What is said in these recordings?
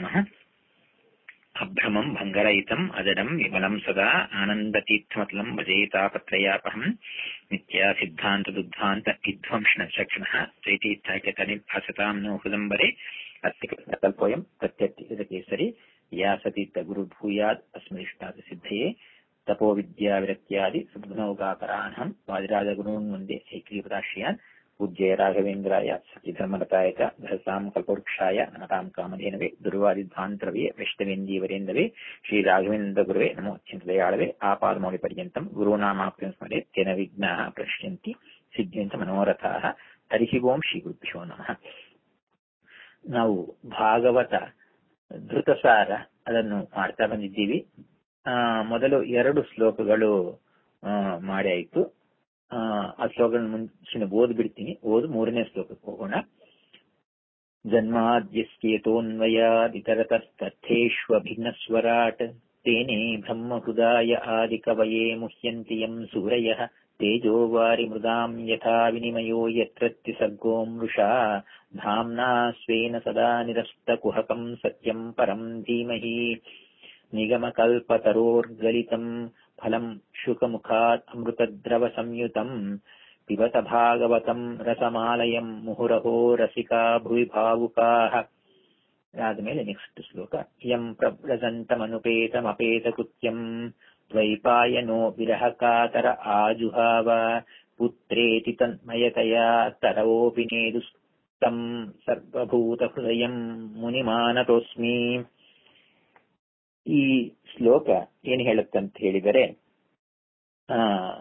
नमः अभ्रमम् भङ्गरहितम् अजडम् विमलम् सदा आनन्दतीर्थमतलम् भजेतापत्रयापहम् नित्या सिद्धान्तदुद्धान्त विध्वंसनचक्षणः चैतीर्थाख्यतनिर्भासताम् नो हृदम्बरे अत्यकल्पोऽयम् प्रत्यर्थिकेसरि व्यासतीर्थगुरुभूयात् अस्मदिष्टात् सिद्धये तपो विद्याविरक्त्यादि सद्गुणौकाकराणहम् वादिराजगुरून् वन्दे ऐक्रीपदाश्रयान् पूज्य राघवेन्द्राय सचिधर्मरताय च धरताम् कल्पवृक्षाय नमताम् कामधेनवे दुर्वादिध्वान्तरवे वैष्णवेन्दीवरेन्दवे श्रीराघवेन्द्रगुरवे नमो अत्यन्तदयाळवे आपादमौलिपर्यन्तम् गुरूणामाप्यं स्मरे तेन विघ्नाः प्रश्यन्ति ಸಿದ್ಧ್ಯಂತ ಮನೋರಥಾಹ ಹರಿಹಿ ಓಂ ಶ್ರೀ ಗುರುಭ್ಯೋ ನಮಃ ನಾವು ಭಾಗವತ ಧೃತಸಾರ ಅದನ್ನು ಮಾಡ್ತಾ ಬಂದಿದ್ದೀವಿ ಆ ಮೊದಲು ಎರಡು ಶ್ಲೋಕಗಳು ಆ ಮಾಡಿ ಆಯ್ತು ಆ ಆ ಶ್ಲೋಕಗಳನ್ನು ಮುಂಚಿನ ಓದ್ಬಿಡ್ತೀನಿ ಓದು ಮೂರನೇ ಶ್ಲೋಕಕ್ಕೆ ಹೋಗೋಣ ಜನ್ಮಾದ್ಯಸ್ಯೇತೋನ್ವಯಾದಿತರತಸ್ತಥೇಷ್ವಭಿನ್ನಸ್ವರಾಟ್ ತೇನೇ ಬ್ರಹ್ಮಹೃದಾಯ ಆದಿಕವಯೇ ಮುಹ್ಯಂತಿ ಯಂ ಸೂರಯಃ तेजो वारिमृदाम् यथा विनिमयो यत्रत्य सर्गो मृषा धाम्ना स्वेन सदा निरस्तकुहकम् सत्यम् परम् धीमहि निगमकल्पतरोर्गलितम् फलम् शुकमुखात् अमृतद्रवसंयुतम् पिबत भागवतम् रसमालयम् मुहुरहो रसिका भुवि भावुकाः ಆದಮೇಲೆ ನೆಕ್ಸ್ಟ್ ಶ್ಲೋಕ ಯಂ ಪ್ರವ್ರಜಂತಮನುಪೇತಮಪೇತಕೃತ್ಯಂ ದ್ವೈಪಾಯನೋ ವಿರಹಕಾತರ ಆಜುಹಾವ ಪುತ್ರೇತಿ ತನ್ಮಯತಯಾ ತರವೋಪಿ ನೇದುಸ್ತಂ ಸರ್ವಭೂತ ಹೃದಯಂ ಮುನಿಮಾನತೋಸ್ಮಿ ಈ ಶ್ಲೋಕ ಏನ್ ಹೇಳುತ್ತಂತ ಹೇಳಿದರೆ ಆ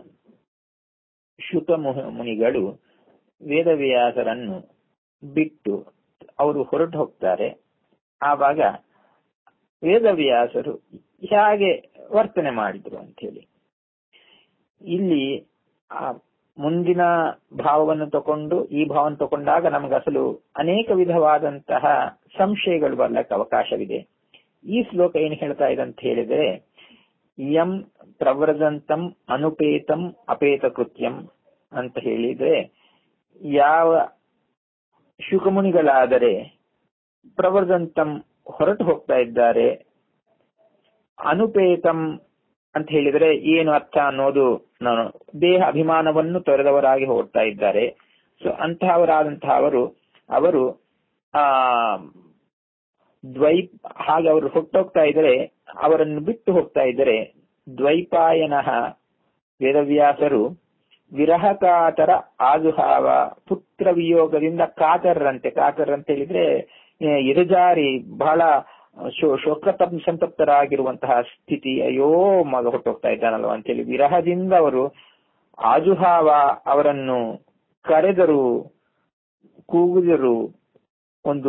ಶುಕ ಮುನಿಗಳು ವೇದವ್ಯಾಸರನ್ನು ಬಿಟ್ಟು ಅವರು ಹೊರಟು ಹೋಗ್ತಾರೆ ಆವಾಗ ವೇದವ್ಯಾಸರು ಹೇಗೆ ವರ್ತನೆ ಮಾಡಿದ್ರು ಅಂತ ಹೇಳಿ ಇಲ್ಲಿ ಆ ಮುಂದಿನ ಭಾವವನ್ನು ತಕೊಂಡು ಈ ಭಾವವನ್ನು ತಗೊಂಡಾಗ ನಮಗೆ ಅಸಲು ಅನೇಕ ವಿಧವಾದಂತಹ ಸಂಶಯಗಳು ಬರ್ಲಕ್ಕೆ ಅವಕಾಶವಿದೆ ಈ ಶ್ಲೋಕ ಏನು ಹೇಳ್ತಾ ಇದೆ ಅಂತ ಹೇಳಿದರೆ ಯಂ ಪ್ರವ್ರಜಂತಂ ಅನುಪೇತಂ ಅಪೇತ ಕೃತ್ಯಂ ಅಂತ ಹೇಳಿದ್ರೆ ಯಾವ ಶುಕಮುನಿಗಳಾದರೆ ಪ್ರವರ್ಧಂತಂ ಹೊರಟು ಹೋಗ್ತಾ ಇದ್ದಾರೆ ಅನುಪೇತಂ ಅಂತ ಹೇಳಿದರೆ ಏನು ಅರ್ಥ ಅನ್ನೋದು ನಾನು ದೇಹ ಅಭಿಮಾನವನ್ನು ತೊರೆದವರಾಗಿ ಹೋಗ್ತಾ ಇದ್ದಾರೆ ಸೊ ಅಂತಹವರಾದಂತಹ ಅವರು ಅವರು ಆ ದ್ವೈ ಹಾಗೆ ಅವರು ಹೊಟ್ಟೋಗ್ತಾ ಇದ್ರೆ ಅವರನ್ನು ಬಿಟ್ಟು ಹೋಗ್ತಾ ಇದ್ದರೆ ದ್ವೈಪಾಯನಃ ವೇದವ್ಯಾಸರು ವಿರಹಕಾತರ ಆಜುಹಾವ ಪುತ್ರ ವಿಯೋಗದಿಂದ ಕಾತರರಂತೆ ಕಾತರಂತ ಹೇಳಿದ್ರೆ ಎದುಜಾರಿ ಬಹಳ ಶೋಕ ಸಂತಪ್ತರಾಗಿರುವಂತಹ ಸ್ಥಿತಿ ಅಯ್ಯೋ ಮಗ ಹೊಟ್ಟೋಗ್ತಾ ಇದ್ದಾನಲ್ವ ಅಂತೇಳಿ ವಿರಹದಿಂದ ಅವರು ಆಜುಹಾವ ಅವರನ್ನು ಕರೆದರು ಕೂಗಿದರು ಒಂದು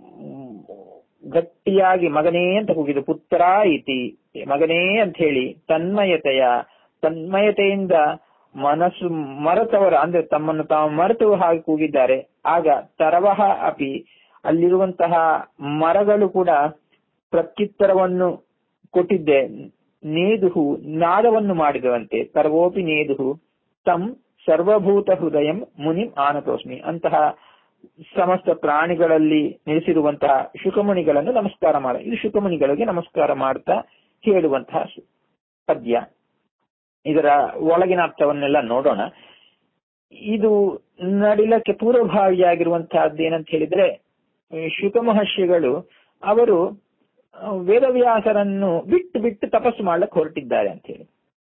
ಗಟ್ಟಿಯಾಗಿ ಮಗನೇ ಅಂತ ಕೂಗಿದ್ರು ಪುತ್ರ ಇತಿ ಮಗನೇ ಅಂತ ಹೇಳಿ ತನ್ಮಯತೆಯ ತನ್ಮಯತೆಯಿಂದ ಮನಸ್ಸು ಮರೆತವರ ಅಂದ್ರೆ ತಮ್ಮನ್ನು ತಾವು ಮರೆತು ಹಾಗೆ ಕೂಗಿದ್ದಾರೆ ಆಗ ತರವಹ ಅಪಿ ಅಲ್ಲಿರುವಂತಹ ಮರಗಳು ಕೂಡ ಪ್ರತ್ಯುತ್ತರವನ್ನು ಕೊಟ್ಟಿದ್ದೆ ನೇದುಹು ನಾದವನ್ನು ಮಾಡಿದವಂತೆ ಸರ್ವೋಪಿ ನೇದುಹು ತಂ ಸರ್ವಭೂತ ಹೃದಯಂ ಮುನಿಂ ಆನತೋಸ್ಮಿ ಅಂತಹ ಸಮಸ್ತ ಪ್ರಾಣಿಗಳಲ್ಲಿ ನೆಲೆಸಿರುವಂತಹ ಶುಕಮುನಿಗಳನ್ನು ನಮಸ್ಕಾರ ಮಾಡ ಇದು ಶುಕಮುನಿಗಳಿಗೆ ನಮಸ್ಕಾರ ಮಾಡ್ತಾ ಹೇಳುವಂತಹ ಪದ್ಯ ಇದರ ಒಳಗಿನ ಅರ್ಥವನ್ನೆಲ್ಲ ನೋಡೋಣ ಇದು ನಡಿಲಕ್ಕೆ ಪೂರ್ವಭಾವಿಯಾಗಿರುವಂತಹದ್ದು ಏನಂತ ಹೇಳಿದ್ರೆ ಶುಕ ಮಹರ್ಷಿಗಳು ಅವರು ವೇದವ್ಯಾಸರನ್ನು ಬಿಟ್ಟು ಬಿಟ್ಟು ತಪಸ್ಸು ಮಾಡ್ಲಿಕ್ಕೆ ಹೊರಟಿದ್ದಾರೆ ಅಂತ ಹೇಳಿ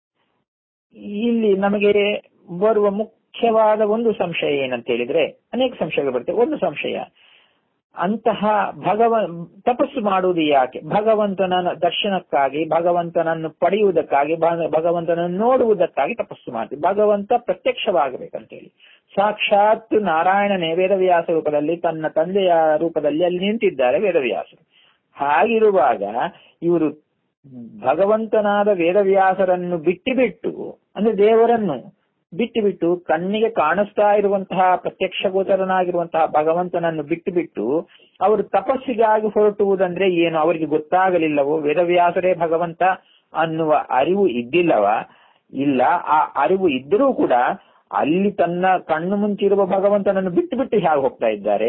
ಇಲ್ಲಿ ನಮಗೆ ಬರುವ ಮುಖ್ಯವಾದ ಒಂದು ಸಂಶಯ ಏನಂತ ಹೇಳಿದ್ರೆ ಅನೇಕ ಸಂಶಯಗಳು ಬರುತ್ತೆ ಒಂದು ಸಂಶಯ ಅಂತಹ ಭಗವ ತಪಸ್ಸು ಮಾಡುವುದು ಯಾಕೆ ಭಗವಂತನ ದರ್ಶನಕ್ಕಾಗಿ ಭಗವಂತನನ್ನು ಪಡೆಯುವುದಕ್ಕಾಗಿ ಭಗವಂತನನ್ನು ನೋಡುವುದಕ್ಕಾಗಿ ತಪಸ್ಸು ಮಾಡ್ತೀವಿ ಭಗವಂತ ಪ್ರತ್ಯಕ್ಷವಾಗಬೇಕಂತ ಹೇಳಿ ಸಾಕ್ಷಾತ್ ನಾರಾಯಣನೇ ವೇದವ್ಯಾಸ ರೂಪದಲ್ಲಿ ತನ್ನ ತಂದೆಯ ರೂಪದಲ್ಲಿ ಅಲ್ಲಿ ನಿಂತಿದ್ದಾರೆ ವೇದವ್ಯಾಸರು ಹಾಗಿರುವಾಗ ಇವರು ಭಗವಂತನಾದ ವೇದವ್ಯಾಸರನ್ನು ಬಿಟ್ಟು ಬಿಟ್ಟು ಅಂದ್ರೆ ದೇವರನ್ನು ಬಿಟ್ಟು ಬಿಟ್ಟು ಕಣ್ಣಿಗೆ ಕಾಣಿಸ್ತಾ ಇರುವಂತಹ ಪ್ರತ್ಯಕ್ಷ ಗೋಚರನಾಗಿರುವಂತಹ ಭಗವಂತನನ್ನು ಬಿಟ್ಟು ಬಿಟ್ಟು ಅವರು ತಪಸ್ಸಿಗಾಗಿ ಹೊರಟುವುದಂದ್ರೆ ಏನು ಅವರಿಗೆ ಗೊತ್ತಾಗಲಿಲ್ಲವೋ ವೇದವ್ಯಾಸರೇ ಭಗವಂತ ಅನ್ನುವ ಅರಿವು ಇದ್ದಿಲ್ಲವ ಇಲ್ಲ ಆ ಅರಿವು ಇದ್ದರೂ ಕೂಡ ಅಲ್ಲಿ ತನ್ನ ಕಣ್ಣು ಮುಂಚಿರುವ ಭಗವಂತನನ್ನು ಬಿಟ್ಟು ಬಿಟ್ಟು ಹೇಗೆ ಹೋಗ್ತಾ ಇದ್ದಾರೆ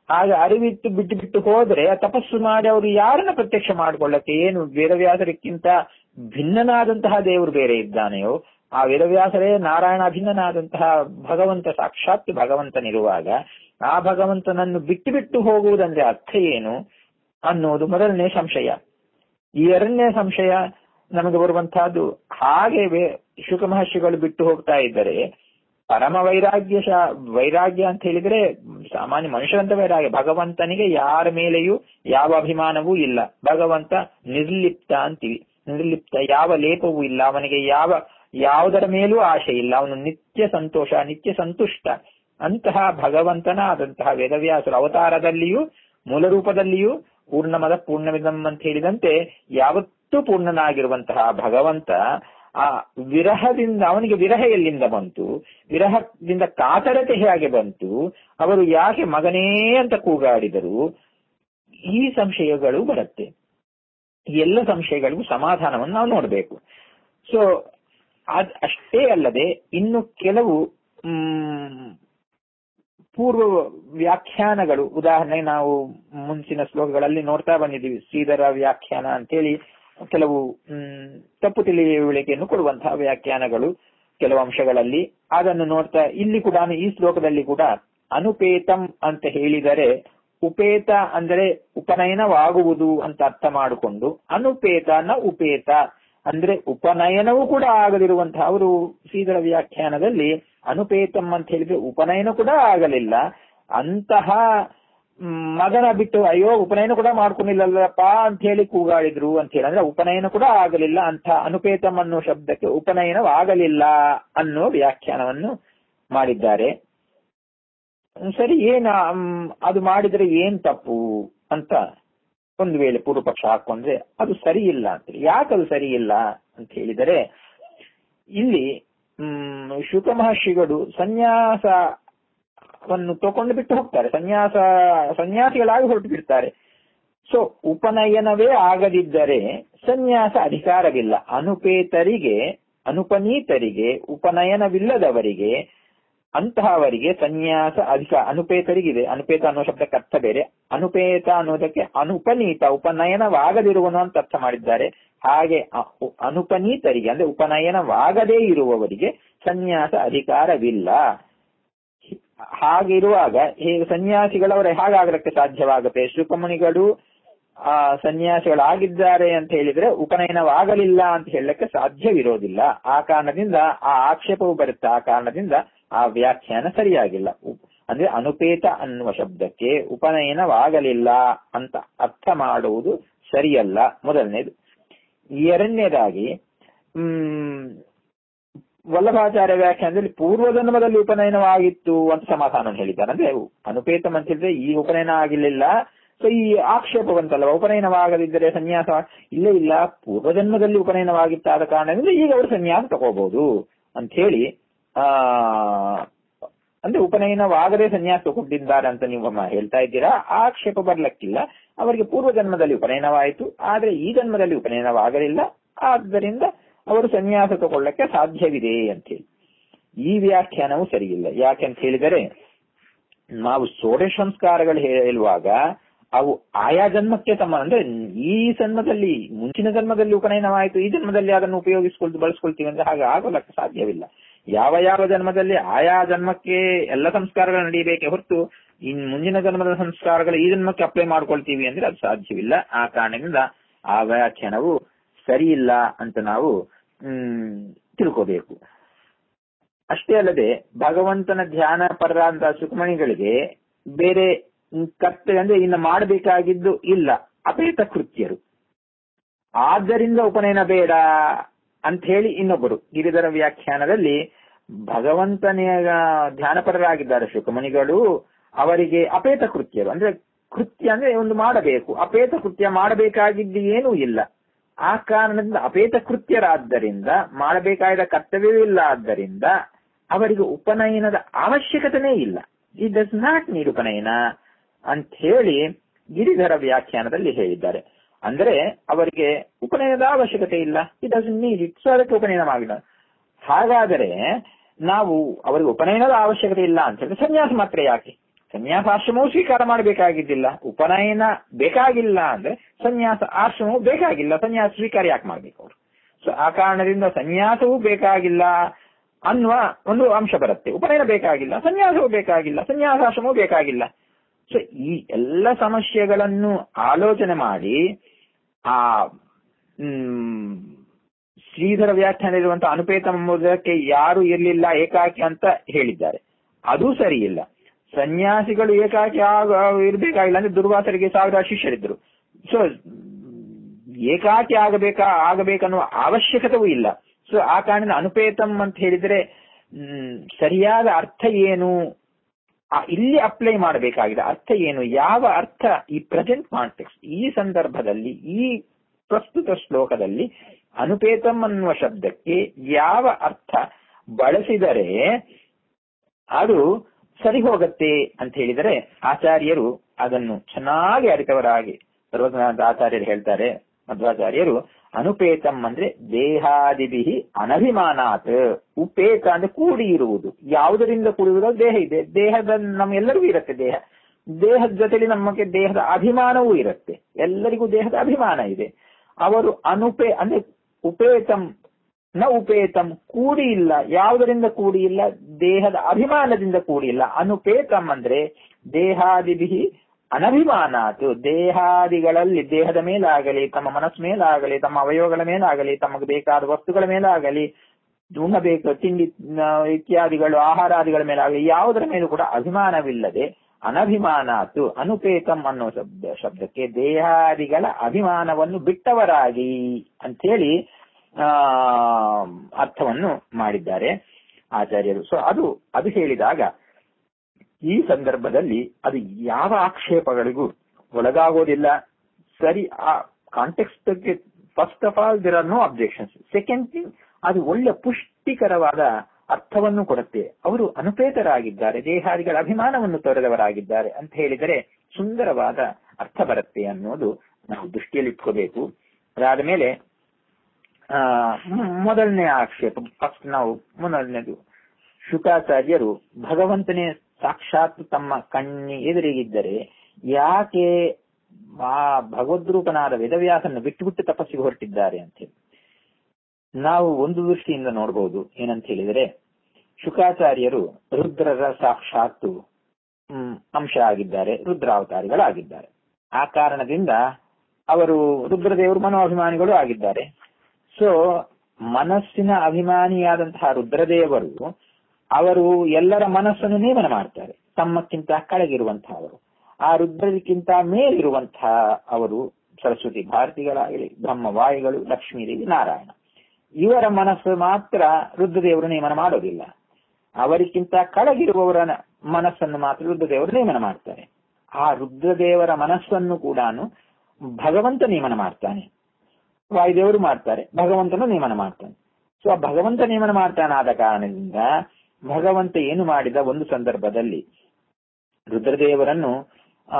ಆಗ ಅರಿವಿತ್ತು ಬಿಟ್ಟು ಬಿಟ್ಟು ಹೋದ್ರೆ ಆ ತಪಸ್ಸು ಮಾಡಿ ಅವರು ಯಾರನ್ನ ಪ್ರತ್ಯಕ್ಷ ಮಾಡ್ಕೊಳ್ಳಕ್ಕೆ ಏನು ವೇದವ್ಯಾಸರಿಕ್ಕಿಂತ ಭಿನ್ನನಾದಂತಹ ದೇವರು ಬೇರೆ ಇದ್ದಾನೆಯೋ ಆ ವೇದವ್ಯಾಸರೇ ನಾರಾಯಣ ಭಿನ್ನನಾದಂತಹ ಭಗವಂತ ಸಾಕ್ಷಾತ್ ಭಗವಂತನಿರುವಾಗ ಆ ಭಗವಂತನನ್ನು ಬಿಟ್ಟು ಬಿಟ್ಟು ಹೋಗುವುದಂದ್ರೆ ಅರ್ಥ ಏನು ಅನ್ನೋದು ಮೊದಲನೇ ಸಂಶಯ ಈ ಎರಡನೇ ಸಂಶಯ ನಮಗೆ ಬರುವಂತಹದ್ದು ಹಾಗೆ ವೇ- ಶುಕ ಮಹರ್ಷಿಗಳು ಬಿಟ್ಟು ಹೋಗ್ತಾ ಇದ್ದರೆ ಪರಮ ವೈರಾಗ್ಯ ಶಾ- ವೈರಾಗ್ಯ ಅಂತ ಹೇಳಿದ್ರೆ ಸಾಮಾನ್ಯ ಮನುಷ್ಯರಂತ ವೈರಾಗ್ಯ ಭಗವಂತನಿಗೆ ಯಾರ ಮೇಲೆಯೂ ಯಾವ ಅಭಿಮಾನವೂ ಇಲ್ಲ ಭಗವಂತ ನಿರ್ಲಿಪ್ತ ಅಂತೀವಿ ನಿರ್ಲಿಪ್ತ ಯಾವ ಲೇಪವೂ ಇಲ್ಲ ಅವನಿಗೆ ಯಾವ ಯಾವುದರ ಮೇಲೂ ಆಶೆ ಇಲ್ಲ ಅವನು ನಿತ್ಯ ಸಂತೋಷ ನಿತ್ಯ ಸಂತುಷ್ಟ ಅಂತಹ ಭಗವಂತನಾದಂತಹ ವೇದವ್ಯಾಸರ ಅವತಾರದಲ್ಲಿಯೂ ಮೂಲ ರೂಪದಲ್ಲಿಯೂ ಪೂರ್ಣಮದ ಪೂರ್ಣವಿದಂ ಅಂತ ಹೇಳಿದಂತೆ ಯಾವತ್ತೂ ಪೂರ್ಣನಾಗಿರುವಂತಹ ಭಗವಂತ ಆ ವಿರಹದಿಂದ ಅವನಿಗೆ ವಿರಹ ಎಲ್ಲಿಂದ ಬಂತು ವಿರಹದಿಂದ ಕಾತರತೆ ಹೇಗೆ ಬಂತು ಅವರು ಯಾಕೆ ಮಗನೇ ಅಂತ ಕೂಗಾಡಿದರು ಈ ಸಂಶಯಗಳು ಬರುತ್ತೆ ಈ ಎಲ್ಲ ಸಂಶಯಗಳಿಗೂ ಸಮಾಧಾನವನ್ನು ನಾವು ನೋಡಬೇಕು ಸೊ ಅದ್ ಅಷ್ಟೇ ಅಲ್ಲದೆ ಇನ್ನು ಕೆಲವು ಮ್, ಪೂರ್ವ ವ್ಯಾಖ್ಯಾನಗಳು ಉದಾಹರಣೆಗೆ ನಾವು ಮುಂಚಿನ ಶ್ಲೋಕಗಳಲ್ಲಿ ನೋಡ್ತಾ ಬಂದಿದ್ದೀವಿ ಶ್ರೀಧರ ವ್ಯಾಖ್ಯಾನ ಅಂತೇಳಿ ಕೆಲವು ಮ್, ತಪ್ಪು ತಿಳಿಯುವಿಕೆಯನ್ನು ಕೊಡುವಂತಹ ವ್ಯಾಖ್ಯಾನಗಳು ಕೆಲವು ಅಂಶಗಳಲ್ಲಿ ಅದನ್ನು ನೋಡ್ತಾ ಇಲ್ಲಿ ಕೂಡ ಈ ಶ್ಲೋಕದಲ್ಲಿ ಕೂಡ ಅನುಪೇತಂ ಅಂತ ಹೇಳಿದರೆ ಉಪೇತ ಅಂದರೆ ಉಪನಯನವಾಗುವುದು ಅಂತ ಅರ್ಥ ಮಾಡಿಕೊಂಡು ಅನುಪೇತ ನ ಉಪೇತ ಅಂದ್ರೆ ಉಪನಯನವೂ ಕೂಡ ಆಗದಿರುವಂತಹ ಅವರು ಶ್ರೀಧರ ವ್ಯಾಖ್ಯಾನದಲ್ಲಿ ಅನುಪೇತಂ ಅಂತ ಹೇಳಿದ್ರೆ ಉಪನಯನ ಕೂಡ ಆಗಲಿಲ್ಲ ಅಂತಹ ಮ್, ಮಗನ ಬಿಟ್ಟು ಅಯ್ಯೋ ಉಪನಯನ ಕೂಡ ಮಾಡ್ಕೊಂಡಿಲ್ಲಲ್ಲಪ್ಪ ಅಂತ ಹೇಳಿ ಕೂಗಾಡಿದ್ರು ಅಂತ ಹೇಳಿ ಅಂದ್ರೆ ಉಪನಯನ ಕೂಡ ಆಗಲಿಲ್ಲ ಅಂತ ಅನುಪೇತಂ ಅನ್ನೋ ಶಬ್ದಕ್ಕೆ ಉಪನಯನವಾಗಲಿಲ್ಲ ಅನ್ನೋ ವ್ಯಾಖ್ಯಾನವನ್ನು ಮಾಡಿದ್ದಾರೆ ಸರಿ ಏನ ಮ್, ಅದು ಮಾಡಿದ್ರೆ ಏನ್ ತಪ್ಪು ಅಂತ ಒಂದು ವೇಳೆ ಪೂರ್ವ ಪಕ್ಷ ಹಾಕೊಂಡ್ರೆ ಅದು ಸರಿ ಇಲ್ಲ ಅಂತ ಯಾಕೆ ಅದು ಸರಿ ಇಲ್ಲ ಅಂತ ಹೇಳಿದರೆ ಇಲ್ಲಿ ಹ್ಮ್ ಶುಕ ಮಹರ್ಷಿಗಳು ಸನ್ಯಾಸವನ್ನು ತಕೊಂಡು ಬಿಟ್ಟು ಹೋಗ್ತಾರೆ ಸನ್ಯಾಸ ಸನ್ಯಾಸಿಗಳಾಗಿ ಹೊರಟು ಬಿಡ್ತಾರೆ ಸೊ ಉಪನಯನವೇ ಆಗದಿದ್ದರೆ ಸನ್ಯಾಸ ಅಧಿಕಾರವಿಲ್ಲ ಅನುಪೇತರಿಗೆ ಅನುಪನೀತರಿಗೆ ಉಪನಯನವಿಲ್ಲದವರಿಗೆ ಅಂತಹವರಿಗೆ ಸನ್ಯಾಸ ಅಧಿಕ ಅನುಪೇತರಿಗಿದೆ ಅನುಪೇತ ಅನ್ನೋ ಶಬ್ದಕ್ಕೆ ಅರ್ಥ ಬೇರೆ ಅನುಪೇತ ಅನ್ನೋದಕ್ಕೆ ಅನುಪನೀತ ಉಪನಯನವಾಗದಿರುವನು ಅಂತ ಅರ್ಥ ಮಾಡಿದ್ದಾರೆ ಹಾಗೆ ಅ- ಉ- ಅನುಪನೀತರಿಗೆ ಅಂದ್ರೆ ಉಪನಯನವಾಗದೇ ಇರುವವರಿಗೆ ಸನ್ಯಾಸ ಅಧಿಕಾರವಿಲ್ಲ ಹಾಗಿರುವಾಗ ಹೇಗೆ ಸನ್ಯಾಸಿಗಳವರ ಹೇಗಾಗಲಿಕ್ಕೆ ಸಾಧ್ಯವಾಗುತ್ತೆ ಶುಕಮುನಿಗಳು ಆ ಸನ್ಯಾಸಿಗಳಾಗಿದ್ದಾರೆ ಅಂತ ಹೇಳಿದ್ರೆ ಉಪನಯನವಾಗಲಿಲ್ಲ ಅಂತ ಹೇಳಲಿಕ್ಕೆ ಸಾಧ್ಯವಿರೋದಿಲ್ಲ ಆ ಕಾರಣದಿಂದ ಆ ಆಕ್ಷೇಪವು ಬರುತ್ತೆ ಆ ಕಾರಣದಿಂದ ಆ ವ್ಯಾಖ್ಯಾನ ಸರಿಯಾಗಿಲ್ಲ ಉಪ್- ಅಂದ್ರೆ ಅನುಪೇತ ಅನ್ನುವ ಶಬ್ದಕ್ಕೆ ಉಪನಯನವಾಗಲಿಲ್ಲ ಅಂತ ಅರ್ಥ ಮಾಡುವುದು ಸರಿಯಲ್ಲ ಮೊದಲನೇದು ಎರಡನೇದಾಗಿ ಹ್ಮ್ ವಲ್ಲಭಾಚಾರ್ಯ ವ್ಯಾಖ್ಯಾನದಲ್ಲಿ ಪೂರ್ವ ಜನ್ಮದಲ್ಲಿ ಉಪನಯನವಾಗಿತ್ತು ಅಂತ ಸಮಾಧಾನ ಹೇಳಿದ್ದಾರೆ ಅಂದ್ರೆ ಅನುಪೇತ ಅಂತ ಹೇಳಿದ್ರೆ ಈ ಉಪನಯನ ಆಗಿರ್ಲಿಲ್ಲ ಸೊ ಈ ಆಕ್ಷೇಪ ಬಂತಲ್ಲ ಉಪನಯನವಾಗದಿದ್ದರೆ ಸನ್ಯಾಸ ಇಲ್ಲೇ ಇಲ್ಲ ಪೂರ್ವ ಜನ್ಮದಲ್ಲಿ ಉಪನಯನವಾಗಿತ್ತಾದ ಕಾರಣದಿಂದ ಈಗ ಅವರು ಸನ್ಯಾಸ ತಗೋಬಹುದು ಅಂತ ಹೇಳಿ ಆ ಅಂದ್ರೆ ಉಪನಯನವಾಗದೆ ಸನ್ಯಾಸ ತಗೊಂಡಿದ್ದಾರೆ ಅಂತ ನೀವು ಮ- ಹೇಳ್ತಾ ಇದ್ದೀರಾ ಆ ಆಕ್ಷೇಪ ಬರ್ಲಕ್ಕಿಲ್ಲ ಅವರಿಗೆ ಪೂರ್ವ ಜನ್ಮದಲ್ಲಿ ಉಪನಯನವಾಯಿತು ಆದ್ರೆ ಈ ಜನ್ಮದಲ್ಲಿ ಉಪನಯನವಾಗಲಿಲ್ಲ ಆದ್ದರಿಂದ ಅವರು ಸನ್ಯಾಸ ತಗೊಳ್ಳಕ್ಕೆ ಸಾಧ್ಯವಿದೆ ಅಂತ ಹೇಳಿ ಈ ವ್ಯಾಖ್ಯಾನವು ಸರಿಯಿಲ್ಲ ಯಾಕೆಂತ ಹೇಳಿದರೆ ನಾವು ಷೋಡಶ ಸಂಸ್ಕಾರಗಳು ಹೇಳುವಾಗ ಅವು ಆಯಾ ಜನ್ಮಕ್ಕೆ ಸಂಬಂಧ ಅಂದ್ರೆ ಈ ಜನ್ಮದಲ್ಲಿ ಮುಂಚಿನ ಜನ್ಮದಲ್ಲಿ ಉಪನಯನವಾಯಿತು ಈ ಜನ್ಮದಲ್ಲಿ ಅದನ್ನು ಉಪಯೋಗಿಸ್ಕೊಳ್ತು ಬಳಸ್ಕೊಳ್ತೀವಿ ಅಂದ್ರೆ ಹಾಗೆ ಆಗೋಲಕ್ಕೆ ಸಾಧ್ಯವಿಲ್ಲ ಯಾವ ಯಾವ ಜನ್ಮದಲ್ಲಿ ಆಯಾ ಜನ್ಮಕ್ಕೆ ಎಲ್ಲ ಸಂಸ್ಕಾರಗಳು ನಡೀಬೇಕೆ ಹೊರತು ಇನ್ ಮುಂದಿನ ಜನ್ಮದ ಸಂಸ್ಕಾರಗಳು ಈ ಜನ್ಮಕ್ಕೆ ಅಪ್ಲೈ ಮಾಡ್ಕೊಳ್ತೀವಿ ಅಂದ್ರೆ ಅದು ಸಾಧ್ಯವಿಲ್ಲ ಆ ಕಾರಣದಿಂದ ಆ ವ್ಯಾಖ್ಯಾನವು ಸರಿ ಇಲ್ಲ ಅಂತ ನಾವು ಹ್ಮ್ ತಿಳ್ಕೋಬೇಕು ಅಷ್ಟೇ ಅಲ್ಲದೆ ಭಗವಂತನ ಧ್ಯಾನ ಪರರಾದ ಸುಖಮಣಿಗಳಿಗೆ ಬೇರೆ ಕರ್ತವ್ಯ ಅಂದ್ರೆ ಇನ್ನು ಮಾಡಬೇಕಾಗಿದ್ದು ಇಲ್ಲ ಅಪೇತ ಕೃತ್ಯರು ಆದ್ದರಿಂದ ಉಪನಯನ ಬೇಡ ಅಂತ ಹೇಳಿ ಇನ್ನೊಬ್ಬರು ಗಿರಿಧರ ವ್ಯಾಖ್ಯಾನದಲ್ಲಿ ಭಗವಂತನ ಧ್ಯಾನಪರರಾಗಿದ್ದಾರೆ ಶುಕಮುನಿಗಳು ಅವರಿಗೆ ಅಪೇತ ಕೃತ್ಯರು ಅಂದ್ರೆ ಕೃತ್ಯ ಅಂದ್ರೆ ಒಂದು ಮಾಡಬೇಕು ಅಪೇತ ಕೃತ್ಯ ಮಾಡಬೇಕಾಗಿದ್ದು ಏನೂ ಇಲ್ಲ ಆ ಕಾರಣದಿಂದ ಅಪೇತ ಕೃತ್ಯರಾದ್ದರಿಂದ ಮಾಡಬೇಕಾದ ಕರ್ತವ್ಯವಿಲ್ಲ ಆದ್ದರಿಂದ ಅವರಿಗೆ ಉಪನಯನದ ಅವಶ್ಯಕತೆನೇ ಇಲ್ಲ ಈ ಡಸ್ ನಾಟ್ ನೀಡ್ ಉಪನಯನ ಅಂತ ಹೇಳಿ ಗಿರಿಧರ ವ್ಯಾಖ್ಯಾನದಲ್ಲಿ ಹೇಳಿದ್ದಾರೆ ಅಂದ್ರೆ ಅವರಿಗೆ ಉಪನಯನದ ಅವಶ್ಯಕತೆ ಇಲ್ಲ it does need it so ಅದಕ್ಕೆ ಉಪನಯನ ಮಾಡಿದ ಹಾಗಾದರೆ ನಾವು ಅವರಿಗೆ ಉಪನಯನದ ಅವಶ್ಯಕತೆ ಇಲ್ಲ ಅಂತ ಹೇಳಿದ್ರೆ ಸನ್ಯಾಸ ಮಾತ್ರ ಯಾಕೆ ಸನ್ಯಾಸಾಶ್ರಮವು ಸ್ವೀಕಾರ ಮಾಡಬೇಕಾಗಿದ್ದಿಲ್ಲ ಉಪನಯನ ಬೇಕಾಗಿಲ್ಲ ಅಂದ್ರೆ ಸನ್ಯಾಸ ಆಶ್ರಮವು ಬೇಕಾಗಿಲ್ಲ ಸನ್ಯಾಸ ಸ್ವೀಕಾರ ಯಾಕೆ ಮಾಡ್ಬೇಕು ಅವರು ಸೊ ಆ ಕಾರಣದಿಂದ ಸನ್ಯಾಸವೂ ಬೇಕಾಗಿಲ್ಲ ಅನ್ನುವ ಒಂದು ಅಂಶ ಬರುತ್ತೆ ಉಪನಯನ ಬೇಕಾಗಿಲ್ಲ ಸನ್ಯಾಸವೂ ಬೇಕಾಗಿಲ್ಲ ಸನ್ಯಾಸಾಶ್ರಮವೂ ಬೇಕಾಗಿಲ್ಲ ಸೊ ಈ ಎಲ್ಲ ಸಮಸ್ಯೆಗಳನ್ನು ಆಲೋಚನೆ ಮಾಡಿ ಆ ಹ್ಮ್ ಶ್ರೀಧರ ವ್ಯಾಖ್ಯಾನದಲ್ಲಿರುವಂತಹ ಅನುಪೇತ ಎಂಬುದಕ್ಕೆ ಯಾರು ಇರಲಿಲ್ಲ ಏಕಾಕಿ ಅಂತ ಹೇಳಿದ್ದಾರೆ ಅದು ಸರಿ ಇಲ್ಲ ಸನ್ಯಾಸಿಗಳು ಏಕಾಕಿ ಆಗ ಇರ್ಬೇಕಾಗಿಲ್ಲ ಅಂದ್ರೆ ದುರ್ವಾಸರಿಗೆ ಸಾವಿರ ಶಿಷ್ಯರಿದ್ರು ಸೊ ಏಕಾಕಿ ಆಗಬೇಕಾ ಆಗಬೇಕನ್ನುವ ಅವಶ್ಯಕತೆಯೂ ಇಲ್ಲ ಸೊ ಆ ಕಾರಣದಿಂದ ಅನುಪೇತಂ ಅಂತ ಹೇಳಿದ್ರೆ ಹ್ಮ್ ಸರಿಯಾದ ಅರ್ಥ ಏನು ಆ ಇಲ್ಲಿ ಅಪ್ಲೈ ಮಾಡಬೇಕಾಗಿದೆ ಅರ್ಥ ಏನು ಯಾವ ಅರ್ಥ ಈ ಪ್ರೆಸೆಂಟ್ ಕಾಂಟೆಕ್ಸ್ಟ್ ಈ ಸಂದರ್ಭದಲ್ಲಿ ಈ ಪ್ರಸ್ತುತ ಶ್ಲೋಕದಲ್ಲಿ ಅನುಪೇತಂ ಅನ್ನುವ ಶಬ್ದಕ್ಕೆ ಯಾವ ಅರ್ಥ ಬಳಸಿದರೆ ಅದು ಸರಿ ಹೋಗತ್ತೆ ಅಂತ ಹೇಳಿದರೆ ಆಚಾರ್ಯರು ಅದನ್ನು ಚೆನ್ನಾಗಿ ಅರಿತವರಾಗಿ ಸರ್ವಜ್ಞಾನದ ಆಚಾರ್ಯರು ಹೇಳ್ತಾರೆ ಮಧ್ವಾಚಾರ್ಯರು ಅನುಪೇತಂ ಅಂದ್ರೆ ದೇಹಾದಿಭಿ ಅನಭಿಮಾನಾತ್ ಉಪೇತ ಅಂದ್ರೆ ಕೂಡಿ ಇರುವುದು ಯಾವುದರಿಂದ ಕೂಡಿರುವುದು ದೇಹ ಇದೆ ದೇಹದ ನಮ್ಮೆಲ್ಲರಿಗೂ ಇರುತ್ತೆ ದೇಹ ದೇಹದ ಜೊತೆಲಿ ನಮಗೆ ದೇಹದ ಅಭಿಮಾನವೂ ಇರುತ್ತೆ ಎಲ್ಲರಿಗೂ ದೇಹದ ಅಭಿಮಾನ ಇದೆ ಅವರು ಅನುಪೇ ಅಂದ್ರೆ ಉಪೇತಂ ನ ಉಪೇತಂ ಕೂಡಿ ಇಲ್ಲ ಯಾವುದರಿಂದ ಕೂಡಿ ಇಲ್ಲ ದೇಹದ ಅಭಿಮಾನದಿಂದ ಕೂಡಿ ಇಲ್ಲ ಅನುಪೇತಂ ಅಂದ್ರೆ ದೇಹಾದಿಭಿ ಅನಭಿಮಾನಾತು ದೇಹಾದಿಗಳಲ್ಲಿ ದೇಹದ ಮೇಲಾಗಲಿ ತಮ್ಮ ಮನಸ್ಸು ಮೇಲಾಗಲಿ ತಮ್ಮ ಅವಯವಗಳ ಮೇಲಾಗಲಿ ತಮಗೆ ಬೇಕಾದ ವಸ್ತುಗಳ ಮೇಲಾಗಲಿ ಉಣ್ಣಬೇಕು ತಿಂಡಿ ಆ, ಇತ್ಯಾದಿಗಳು ಆಹಾರಾದಿಗಳ ಮೇಲಾಗಲಿ ಯಾವುದರ ಮೇಲೂ ಕೂಡ ಅಭಿಮಾನವಿಲ್ಲದೆ ಅನಭಿಮಾನಾತು ಅನುಪೇತಂ ಅನ್ನೋ ಶಬ್ದ ಶಬ್ದಕ್ಕೆ ದೇಹಾದಿಗಳ ಅಭಿಮಾನವನ್ನು ಬಿಟ್ಟವರಾಗಿ ಅಂಥೇಳಿ ಆ ಅರ್ಥವನ್ನು ಮಾಡಿದ್ದಾರೆ ಆಚಾರ್ಯರು ಸೊ ಅದು ಅದು ಹೇಳಿದಾಗ ಈ ಸಂದರ್ಭದಲ್ಲಿ ಅದು ಯಾವ ಆಕ್ಷೇಪಗಳಿಗೂ ಒಳಗಾಗೋದಿಲ್ಲ ಸರಿ ಆ context first of all there are no objections second thing ಅದು ಒಳ್ಳೆ ಪುಷ್ಟಿಕರವಾದ ಅರ್ಥವನ್ನು ಕೊಡುತ್ತೆ ಅವರು ಅನುಪೇತರಾಗಿದ್ದಾರೆ ದೇಹಾದಿಗಳ ಅಭಿಮಾನವನ್ನು ತೊರೆದವರಾಗಿದ್ದಾರೆ ಅಂತ ಹೇಳಿದರೆ ಸುಂದರವಾದ ಅರ್ಥ ಬರುತ್ತೆ ಅನ್ನೋದು ನಾವು ದೃಷ್ಟಿಯಲ್ಲಿ ಇಟ್ಕೋಬೇಕು ಅದಾದ ಮೇಲೆ ಆ ಮ್- ಮೊದಲನೇ ಆಕ್ಷೇಪ ಫಸ್ಟ್ ನಾವು ಮೊದಲನೇದು ಶುಕಾಚಾರ್ಯರು ಭಗವಂತನೇ ಸಾಕ್ಷಾತ್ ತಮ್ಮ ಕಣ್ಣಿ ಎದುರಿಗಿದ್ದರೆ ಯಾಕೆ ಆ ಭಗವದ್ರೂಪನಾದ ವೇದವ್ಯಾಸನ್ನು ಬಿಟ್ಟು ಬಿಟ್ಟು ತಪಸ್ಸಿಗೆ ಹೊರಟಿದ್ದಾರೆ ಅಂತ ಹೇಳಿ ನಾವು ಒಂದು ದೃಷ್ಟಿಯಿಂದ ನೋಡಬಹುದು ಏನಂತ ಹೇಳಿದರೆ ಶುಕಾಚಾರ್ಯರು ರುದ್ರರ ಸಾಕ್ಷಾತ್ತು ಹ್ಮ್, ಅಂಶ ಆಗಿದ್ದಾರೆ ರುದ್ರಾವತಾರಿಗಳಾಗಿದ್ದಾರೆ ಆ ಕಾರಣದಿಂದ ಅವರು ರುದ್ರದೇವರು ಮನೋಅಭಿಮಾನಿಗಳು ಆಗಿದ್ದಾರೆ ಸೊ ಮನಸ್ಸಿನ ಅಭಿಮಾನಿಯಾದಂತಹ ರುದ್ರದೇವರು ಅವರು ಎಲ್ಲರ ಮನಸ್ಸನ್ನು ನೇಮನ ಮಾಡ್ತಾರೆ ತಮ್ಮಕ್ಕಿಂತ ಕೆಳಗಿರುವಂತಹ ಅವರು ಆ ರುದ್ರರಿಗಿಂತ ಮೇಲಿರುವಂತಹ ಅವರು ಸರಸ್ವತಿ ಭಾರತಿಗಳಾಗಲಿ ಬ್ರಹ್ಮವಾಯುಗಳು ಲಕ್ಷ್ಮೀದೇವಿ ನಾರಾಯಣ ಇವರ ಮನಸ್ಸು ಮಾತ್ರ ರುದ್ರದೇವರು ನೇಮನ ಮಾಡೋದಿಲ್ಲ ಅವರಿಗಿಂತ ಕೆಳಗಿರುವವರ ನ- ಮನಸ್ಸನ್ನು ಮಾತ್ರ ರುದ್ರದೇವರು ನೇಮನ ಮಾಡ್ತಾರೆ ಆ ರುದ್ರದೇವರ ಮನಸ್ಸನ್ನು ಕೂಡ ಭಗವಂತ ನೇಮನ ಮಾಡ್ತಾನೆ ವಾಯುದೇವರು ಮಾಡ್ತಾರೆ ಭಗವಂತನು ನೇಮನ ಮಾಡ್ತಾನೆ ಸೊ ಆ ಭಗವಂತ ನೇಮನ ಮಾಡ್ತಾನಾದ ಕಾರಣದಿಂದ ಭಗವಂತ ಏನು ಮಾಡಿದ ಒಂದು ಸಂದರ್ಭದಲ್ಲಿ ರುದ್ರದೇವರನ್ನು ಆ